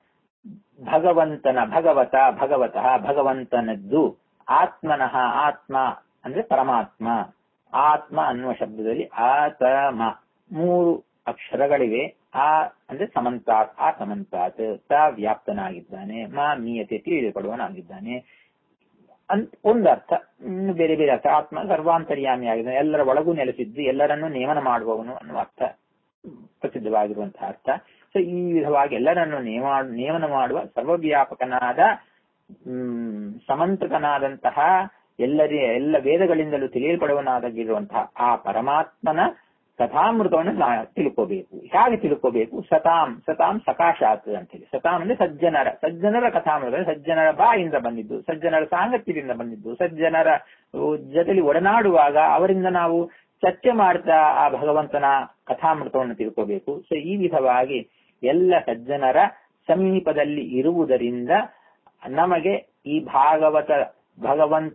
ಭಗವಂತನ ಭಗವತ ಭಗವತಃ ಭಗವಂತನದ್ದು ಆತ್ಮನಃ ಆತ್ಮ ಅಂದ್ರೆ ಪರಮಾತ್ಮ ಆತ್ಮ ಅನ್ನುವ ಶಬ್ದದಲ್ಲಿ ಆತಮ ಮೂರು ಅಕ್ಷರಗಳಿವೆ ಆ ಅಂದ್ರೆ ಸಮಂತಾತ್ ಆ ಸಮಂತಾತ್ ತ ವ್ಯಾಪ್ತನಾಗಿದ್ದಾನೆ ಮಾ ಮೀಯತೆ ತಿಳಿದುಕೊಳ್ಳುವನಾಗಿದ್ದಾನೆ ಅಂತ ಒಂದರ್ಥ ಇನ್ನು ಬೇರೆ ಬೇರೆ ಅರ್ಥ ಆತ್ಮ ಸರ್ವಾಂತರ್ಯಾಮಿ ಆಗಿದ್ದಾನೆ ಎಲ್ಲರ ಒಳಗೂ ನೆಲೆಸಿದ್ದು ಎಲ್ಲರನ್ನೂ ನೇಮನ ಮಾಡುವವನು ಅನ್ನುವ ಅರ್ಥ ಪ್ರಸಿದ್ಧವಾಗಿರುವಂತಹ ಅರ್ಥ ಸೊ ಈ ವಿಧವಾಗಿ ಎಲ್ಲರನ್ನು ನೇಮ ನೇಮನ ಮಾಡುವ ಸರ್ವವ್ಯಾಪಕನಾದ ಹ್ಮ್ ಸಮಂತಕನಾದಂತಹ ಎಲ್ಲರಿ ಎಲ್ಲ ವೇದಗಳಿಂದಲೂ ತಿಳಿಯಲ್ಪಡುವನಾಗಿರುವಂತಹ ಆ ಪರಮಾತ್ಮನ ಕಥಾಮೃತವನ್ನು ನಾ ತಿಳ್ಕೋಬೇಕು ಹೇಗೆ ತಿಳ್ಕೋಬೇಕು ಸತಾಂ ಸತಾಂ ಸಕಾಶಾತ್ ಅಂತೇಳಿ ಸತಾಂ ಅಂದ್ರೆ ಸಜ್ಜನರ ಸಜ್ಜನರ ಕಥಾಮೃತ ಸಜ್ಜನರ ಬಾಯಿಂದ ಬಂದಿದ್ದು ಸಜ್ಜನರ ಸಾಂಗತ್ಯದಿಂದ ಬಂದಿದ್ದು ಸಜ್ಜನರ ಜೊತೆಲಿ ಒಡನಾಡುವಾಗ ಅವರಿಂದ ನಾವು ಚರ್ಚೆ ಮಾಡ್ತಾ ಆ ಭಗವಂತನ ಕಥಾಮೃತವನ್ನು ತಿಳ್ಕೋಬೇಕು ಸೊ ಈ ವಿಧವಾಗಿ ಎಲ್ಲ ಸಜ್ಜನರ ಸಮೀಪದಲ್ಲಿ ಇರುವುದರಿಂದ ನಮಗೆ ಈ ಭಾಗವತ ಭಗವಂತನ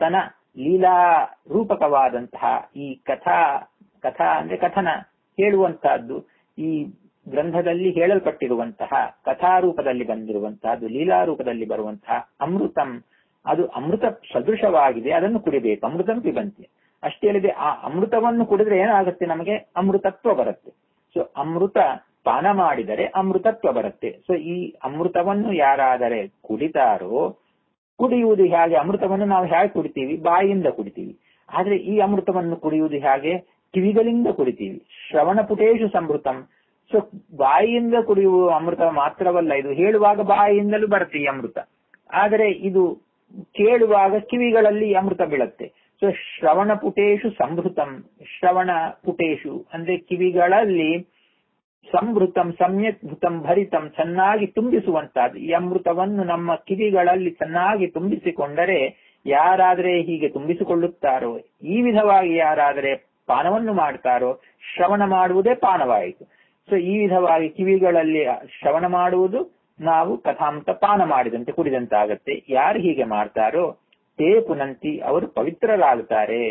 ಲೀಲಾ ರೂಪಕವಾದಂತಹ ಈ ಕಥಾ ಕಥಾ ಅಂದ್ರೆ ಕಥನ ಹೇಳುವಂತಹದ್ದು ಈ ಗ್ರಂಥದಲ್ಲಿ ಹೇಳಲ್ಪಟ್ಟಿರುವಂತಹ ಕಥಾರೂಪದಲ್ಲಿ ಬಂದಿರುವಂತಹದ್ದು ಲೀಲಾ ರೂಪದಲ್ಲಿ ಬರುವಂತಹ ಅಮೃತಂ ಅದು ಅಮೃತ ಸದೃಶವಾಗಿದೆ ಅದನ್ನು ಕುಡಿಬೇಕು ಅಮೃತಂ ಪಿಬಂತಿ ಅಷ್ಟೇ ಅಲ್ಲದೆ ಆ ಅಮೃತವನ್ನು ಕುಡಿದ್ರೆ ಏನಾಗುತ್ತೆ ನಮಗೆ ಅಮೃತತ್ವ ಬರುತ್ತೆ ಸೊ ಅಮೃತ ಪಾನ ಮಾಡಿದರೆ ಅಮೃತತ್ವ ಬರುತ್ತೆ ಸೊ ಈ ಅಮೃತವನ್ನು ಯಾರಾದರೆ ಕುಡಿತಾರೋ ಕುಡಿಯುವುದು ಹೇಗೆ ಅಮೃತವನ್ನು ನಾವು ಹೇಗೆ ಕುಡಿತೀವಿ ಬಾಯಿಯಿಂದ ಕುಡಿತೀವಿ ಆದ್ರೆ ಈ ಅಮೃತವನ್ನು ಕುಡಿಯುವುದು ಹೇಗೆ ಕಿವಿಗಳಿಂದ ಕುಡಿತೀವಿ ಶ್ರವಣ ಪುಟೇಶು ಸಮೃತಂ ಸೊ ಬಾಯಿಯಿಂದ ಕುಡಿಯುವ ಅಮೃತ ಮಾತ್ರವಲ್ಲ ಇದು ಹೇಳುವಾಗ ಬಾಯಿಯಿಂದಲೂ ಬರುತ್ತೆ ಈ ಅಮೃತ ಆದರೆ ಇದು ಕೇಳುವಾಗ ಕಿವಿಗಳಲ್ಲಿ ಅಮೃತ ಬೀಳುತ್ತೆ ಸೊ ಶ್ರವಣ ಪುಟೇಶು ಸಂಭೃತಂ ಶ್ರವಣ ಪುಟೇಶು ಅಂದ್ರೆ ಕಿವಿಗಳಲ್ಲಿ ಸಂಭೃತಂ ಸಮ್ಯಕ್ ಭೃತಂ ಭರಿತಂ ಚೆನ್ನಾಗಿ ತುಂಬಿಸುವಂತಹದ್ದು ಈ ಅಮೃತವನ್ನು ನಮ್ಮ ಕಿವಿಗಳಲ್ಲಿ ಚೆನ್ನಾಗಿ ತುಂಬಿಸಿಕೊಂಡರೆ ಯಾರಾದರೆ ಹೀಗೆ ತುಂಬಿಸಿಕೊಳ್ಳುತ್ತಾರೋ ಈ ವಿಧವಾಗಿ ಯಾರಾದರೆ ಪಾನವನ್ನು ಮಾಡ್ತಾರೋ ಶ್ರವಣ ಮಾಡುವುದೇ ಪಾನವಾಯಿತು ಸೊ ಈ ವಿಧವಾಗಿ ಕಿವಿಗಳಲ್ಲಿ ಶ್ರವಣ ಮಾಡುವುದು ನಾವು ಕಥಾಂತ ಪಾನ ಮಾಡಿದಂತೆ ಕುಡಿದಂತಾಗತ್ತೆ ಯಾರು ಹೀಗೆ ಮಾಡ್ತಾರೋ ತೇ ಪುನಂತಿ ಅವರು ಪವಿತ್ರರಾಗುತ್ತಾರೆ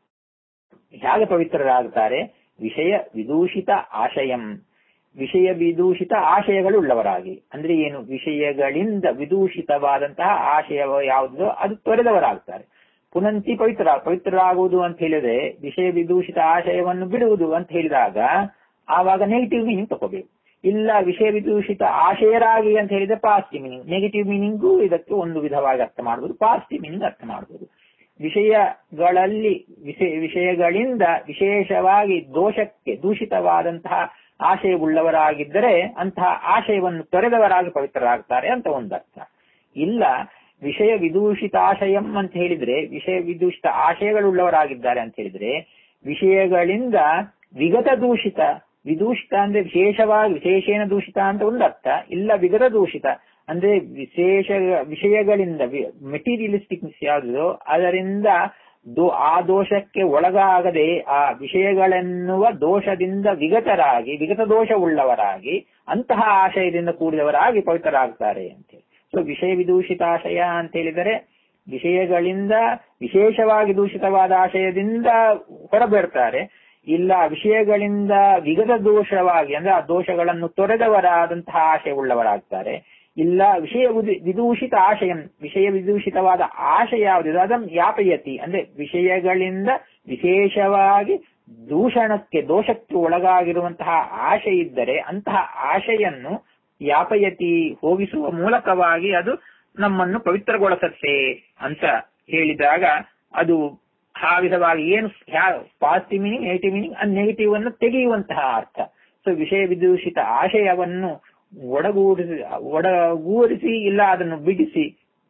ಹೇಗೆ ಪವಿತ್ರರಾಗುತ್ತಾರೆ ವಿಷಯ ವಿದೂಷಿತ ಆಶಯಂ ವಿಷಯ ವಿದೂಷಿತ ಆಶಯಗಳುಳ್ಳವರಾಗಿ ಅಂದ್ರೆ ಏನು ವಿಷಯಗಳಿಂದ ವಿದೂಷಿತವಾದಂತಹ ಆಶಯ ಯಾವುದೋ ಅದು ತೊರೆದವರಾಗ್ತಾರೆ ಪುನಂತಿ ಪವಿತ್ರ ಪವಿತ್ರರಾಗುವುದು ಅಂತ ಹೇಳಿದ್ರೆ ವಿಷಯ ವಿದೂಷಿತ ಆಶಯವನ್ನು ಬಿಡುವುದು ಅಂತ ಹೇಳಿದಾಗ ಆವಾಗ ನೆಗೆಟಿವ್ ಮೀನಿಂಗ್ ತಗೋಬೇಕು ಇಲ್ಲ ವಿಷಯ ವಿದೂಷಿತ ಆಶಯರಾಗಿ ಅಂತ ಹೇಳಿದ್ರೆ ಪಾಸಿಟಿವ್ ಮೀನಿಂಗ್ ನೆಗೆಟಿವ್ ಮೀನಿಂಗು ಇದಕ್ಕೆ ಒಂದು ವಿಧವಾಗಿ ಅರ್ಥ ಮಾಡಬಹುದು ಪಾಸಿಟಿವ್ ಮೀನಿಂಗ್ ಅರ್ಥ ಮಾಡಬಹುದು ವಿಷಯಗಳಲ್ಲಿ ವಿಷಯ ವಿಷಯಗಳಿಂದ ವಿಶೇಷವಾಗಿ ದೋಷಕ್ಕೆ ದೂಷಿತವಾದಂತಹ ಆಶಯವುಳ್ಳವರಾಗಿದ್ದರೆ ಅಂತಹ ಆಶಯವನ್ನು ತೊರೆದವರಾಗಿ ಪವಿತ್ರರಾಗ್ತಾರೆ ಅಂತ ಒಂದರ್ಥ ಇಲ್ಲ ವಿಷಯ ವಿದೂಷಿತ ಆಶಯಂ ಅಂತ ಹೇಳಿದ್ರೆ ವಿಷಯ ವಿದೂಷಿತ ಆಶಯಗಳುಳ್ಳವರಾಗಿದ್ದಾರೆ ಅಂತ ಹೇಳಿದ್ರೆ ವಿಷಯಗಳಿಂದ ವಿಗತ ದೂಷಿತ ವಿದೂಷಿತ ಅಂದ್ರೆ ವಿಶೇಷವಾಗಿ ವಿಶೇಷೇನ ದೂಷಿತ ಅಂತ ಒಂದು ಅರ್ಥ ಇಲ್ಲ ವಿಗತ ದೂಷಿತ ಅಂದ್ರೆ ವಿಶೇಷ ವಿಷಯಗಳಿಂದ ಮೆಟೀರಿಯಲಿಸ್ಟಿಕ್ಸ್ ಯಾವುದೋ ಅದರಿಂದ ಆ ದೋಷಕ್ಕೆ ಒಳಗಾಗದೆ ಆ ವಿಷಯಗಳೆನ್ನುವ ದೋಷದಿಂದ ವಿಗತರಾಗಿ ವಿಗತ ದೋಷವುಳ್ಳವರಾಗಿ ಅಂತಹ ಆಶಯದಿಂದ ಕೂಡಿದವರಾಗಿ ಪವಿತ್ರರಾಗ್ತಾರೆ ಅಂತೇಳಿ ಸೊ ವಿಷಯ ವಿದೂಷಿತ ಆಶಯ ಅಂತ ಹೇಳಿದರೆ ವಿಷಯಗಳಿಂದ ವಿಶೇಷವಾಗಿ ದೂಷಿತವಾದ ಆಶಯದಿಂದ ಹೊರಬರ್ತಾರೆ ಇಲ್ಲ ವಿಷಯಗಳಿಂದ ವಿಗತ ದೋಷವಾಗಿ ಅಂದ್ರೆ ಆ ದೋಷಗಳನ್ನು ತೊರೆದವರಾದಂತಹ ಆಶಯವುಳ್ಳವರಾಗ್ತಾರೆ ಇಲ್ಲ ವಿಷಯ ವಿದೂಷಿತ ಆಶಯ ವಿಷಯ ವಿದೂಷಿತವಾದ ಆಶಯ ಯಾವುದಿದೆ ಅದನ್ನು ಯಾಪಯತಿ ಅಂದ್ರೆ ವಿಷಯಗಳಿಂದ ವಿಶೇಷವಾಗಿ ದೂಷಣಕ್ಕೆ ದೋಷಕ್ಕೆ ಒಳಗಾಗಿರುವಂತಹ ಆಶೆ ಇದ್ದರೆ ಅಂತಹ ಆಶೆಯನ್ನು ಯಾಪಯತಿ ಹೋಗಿಸುವ ಮೂಲಕವಾಗಿ ಅದು ನಮ್ಮನ್ನು ಪವಿತ್ರಗೊಳಿಸತ್ತೆ ಅಂತ ಹೇಳಿದಾಗ ಅದು ಆ ವಿಧವಾಗಿ ಏನು ಪಾಸಿಟಿವ್ ಮೀನಿಂಗ್ ನೆಗೆಟಿವ್ ಮೀನಿಂಗ್ ಆ ನೆಗೆಟಿವ್ ಅನ್ನು ತೆಗೆಯುವಂತಹ ಅರ್ಥ ಸೊ ವಿಷಯ ವಿದೂಷಿತ ಆಶಯವನ್ನು ಒಡಗೂಡಿಸಿ ಒಡಗೂಡಿಸಿ ಇಲ್ಲ ಅದನ್ನು ಬಿಡಿಸಿ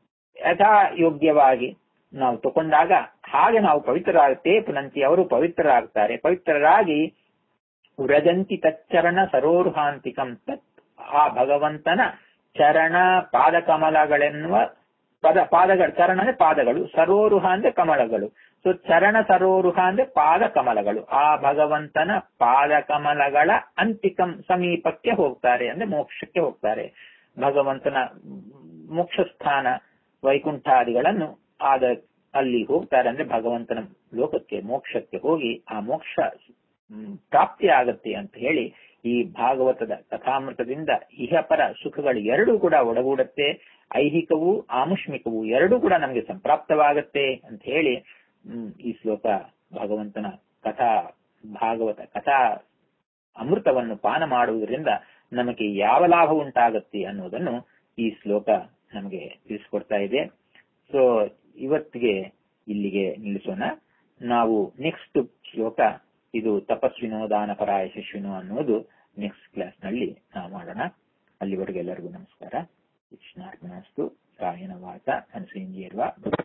ಯಥಾಯೋಗ್ಯವಾಗಿ ನಾವು ತಗೊಂಡಾಗ ಹಾಗೆ ನಾವು ಪವಿತ್ರರಾಗುತ್ತೆ ಪುನಂತಿ ಅವರು ಪವಿತ್ರರಾಗ್ತಾರೆ ಪವಿತ್ರರಾಗಿ ವ್ರಜಂತಿ ತಚ್ಚರಣ ಸರೋರುಹಾಂತಿಕಂ ತತ್ ಆ ಭಗವಂತನ ಚರಣ ಪಾದಕಮಲಗಳೆನ್ನುವ ಪದ ಪಾದಗಳು ಚರಣ ಅಂದ್ರೆ ಪಾದಗಳು ಸರೋರುಹ ಅಂದ್ರೆ ಕಮಲಗಳು ಸೊ ಚರಣ ಸರೋರುಹ ಅಂದ್ರೆ ಪಾದ ಕಮಲಗಳು ಆ ಭಗವಂತನ ಪಾದ ಕಮಲಗಳ ಅಂತಿಕಂ ಸಮೀಪಕ್ಕೆ ಹೋಗ್ತಾರೆ ಅಂದ್ರೆ ಮೋಕ್ಷಕ್ಕೆ ಹೋಗ್ತಾರೆ ಭಗವಂತನ ಮೋಕ್ಷ ಸ್ಥಾನ ವೈಕುಂಠಾದಿಗಳನ್ನು ಆದ ಅಲ್ಲಿ ಹೋಗ್ತಾರೆ ಅಂದ್ರೆ ಭಗವಂತನ ಲೋಕಕ್ಕೆ ಮೋಕ್ಷಕ್ಕೆ ಹೋಗಿ ಆ ಮೋಕ್ಷ ಪ್ರಾಪ್ತಿ ಆಗತ್ತೆ ಅಂತ ಹೇಳಿ ಈ ಭಾಗವತದ ಕಥಾಮೃತದಿಂದ ಇಹಪರ ಸುಖಗಳು ಎರಡೂ ಕೂಡ ಒಡಗೂಡುತ್ತೆ ಐಹಿಕವು ಆಮುಷ್ಮಿಕವು ಎರಡೂ ಕೂಡ ನಮಗೆ ಸಂಪ್ರಾಪ್ತವಾಗತ್ತೆ ಅಂತ ಹೇಳಿ ಈ ಶ್ಲೋಕ ಭಗವಂತನ ಕಥಾ ಭಾಗವತ ಕಥಾ ಅಮೃತವನ್ನು ಪಾನ ಮಾಡುವುದರಿಂದ ನಮಗೆ ಯಾವ ಲಾಭ ಉಂಟಾಗತ್ತೆ ಅನ್ನೋದನ್ನು ಈ ಶ್ಲೋಕ ನಮಗೆ ತಿಳಿಸ್ಕೊಡ್ತಾ ಇದೆ ಸೊ ಇವತ್ತಿಗೆ ಇಲ್ಲಿಗೆ ನಿಲ್ಲಿಸೋಣ ನಾವು ನೆಕ್ಸ್ಟ್ ಶ್ಲೋಕ ಇದು ತಪಸ್ವಿನೋ ದಾನಪರಾಯ ಶಿಶುವಿನೋ ಅನ್ನೋದು ನೆಕ್ಸ್ಟ್ ಕ್ಲಾಸ್ ನಲ್ಲಿ ನಾವು ಮಾಡೋಣ ಅಲ್ಲಿವರೆಗೆ ಎಲ್ಲರಿಗೂ ನಮಸ್ಕಾರ ಕೃಷ್ಣಾರ್ಪಣಸ್ತು ಕಾಯನ ವಾಚ ಅನಸೇಂದ್ರಿಯರ್ವ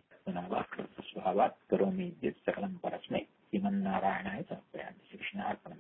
ಸ್ವಭಾವ ಕರೋಮಿ ಸಕಲಂ ಪರಸ್ಮೈ ಶ್ರೀಮನ್ನಾರಾಯಣಾಯ ಸಮರ್ಪಯಾಮಿ ಕೃಷ್ಣಾರ್ಪಣ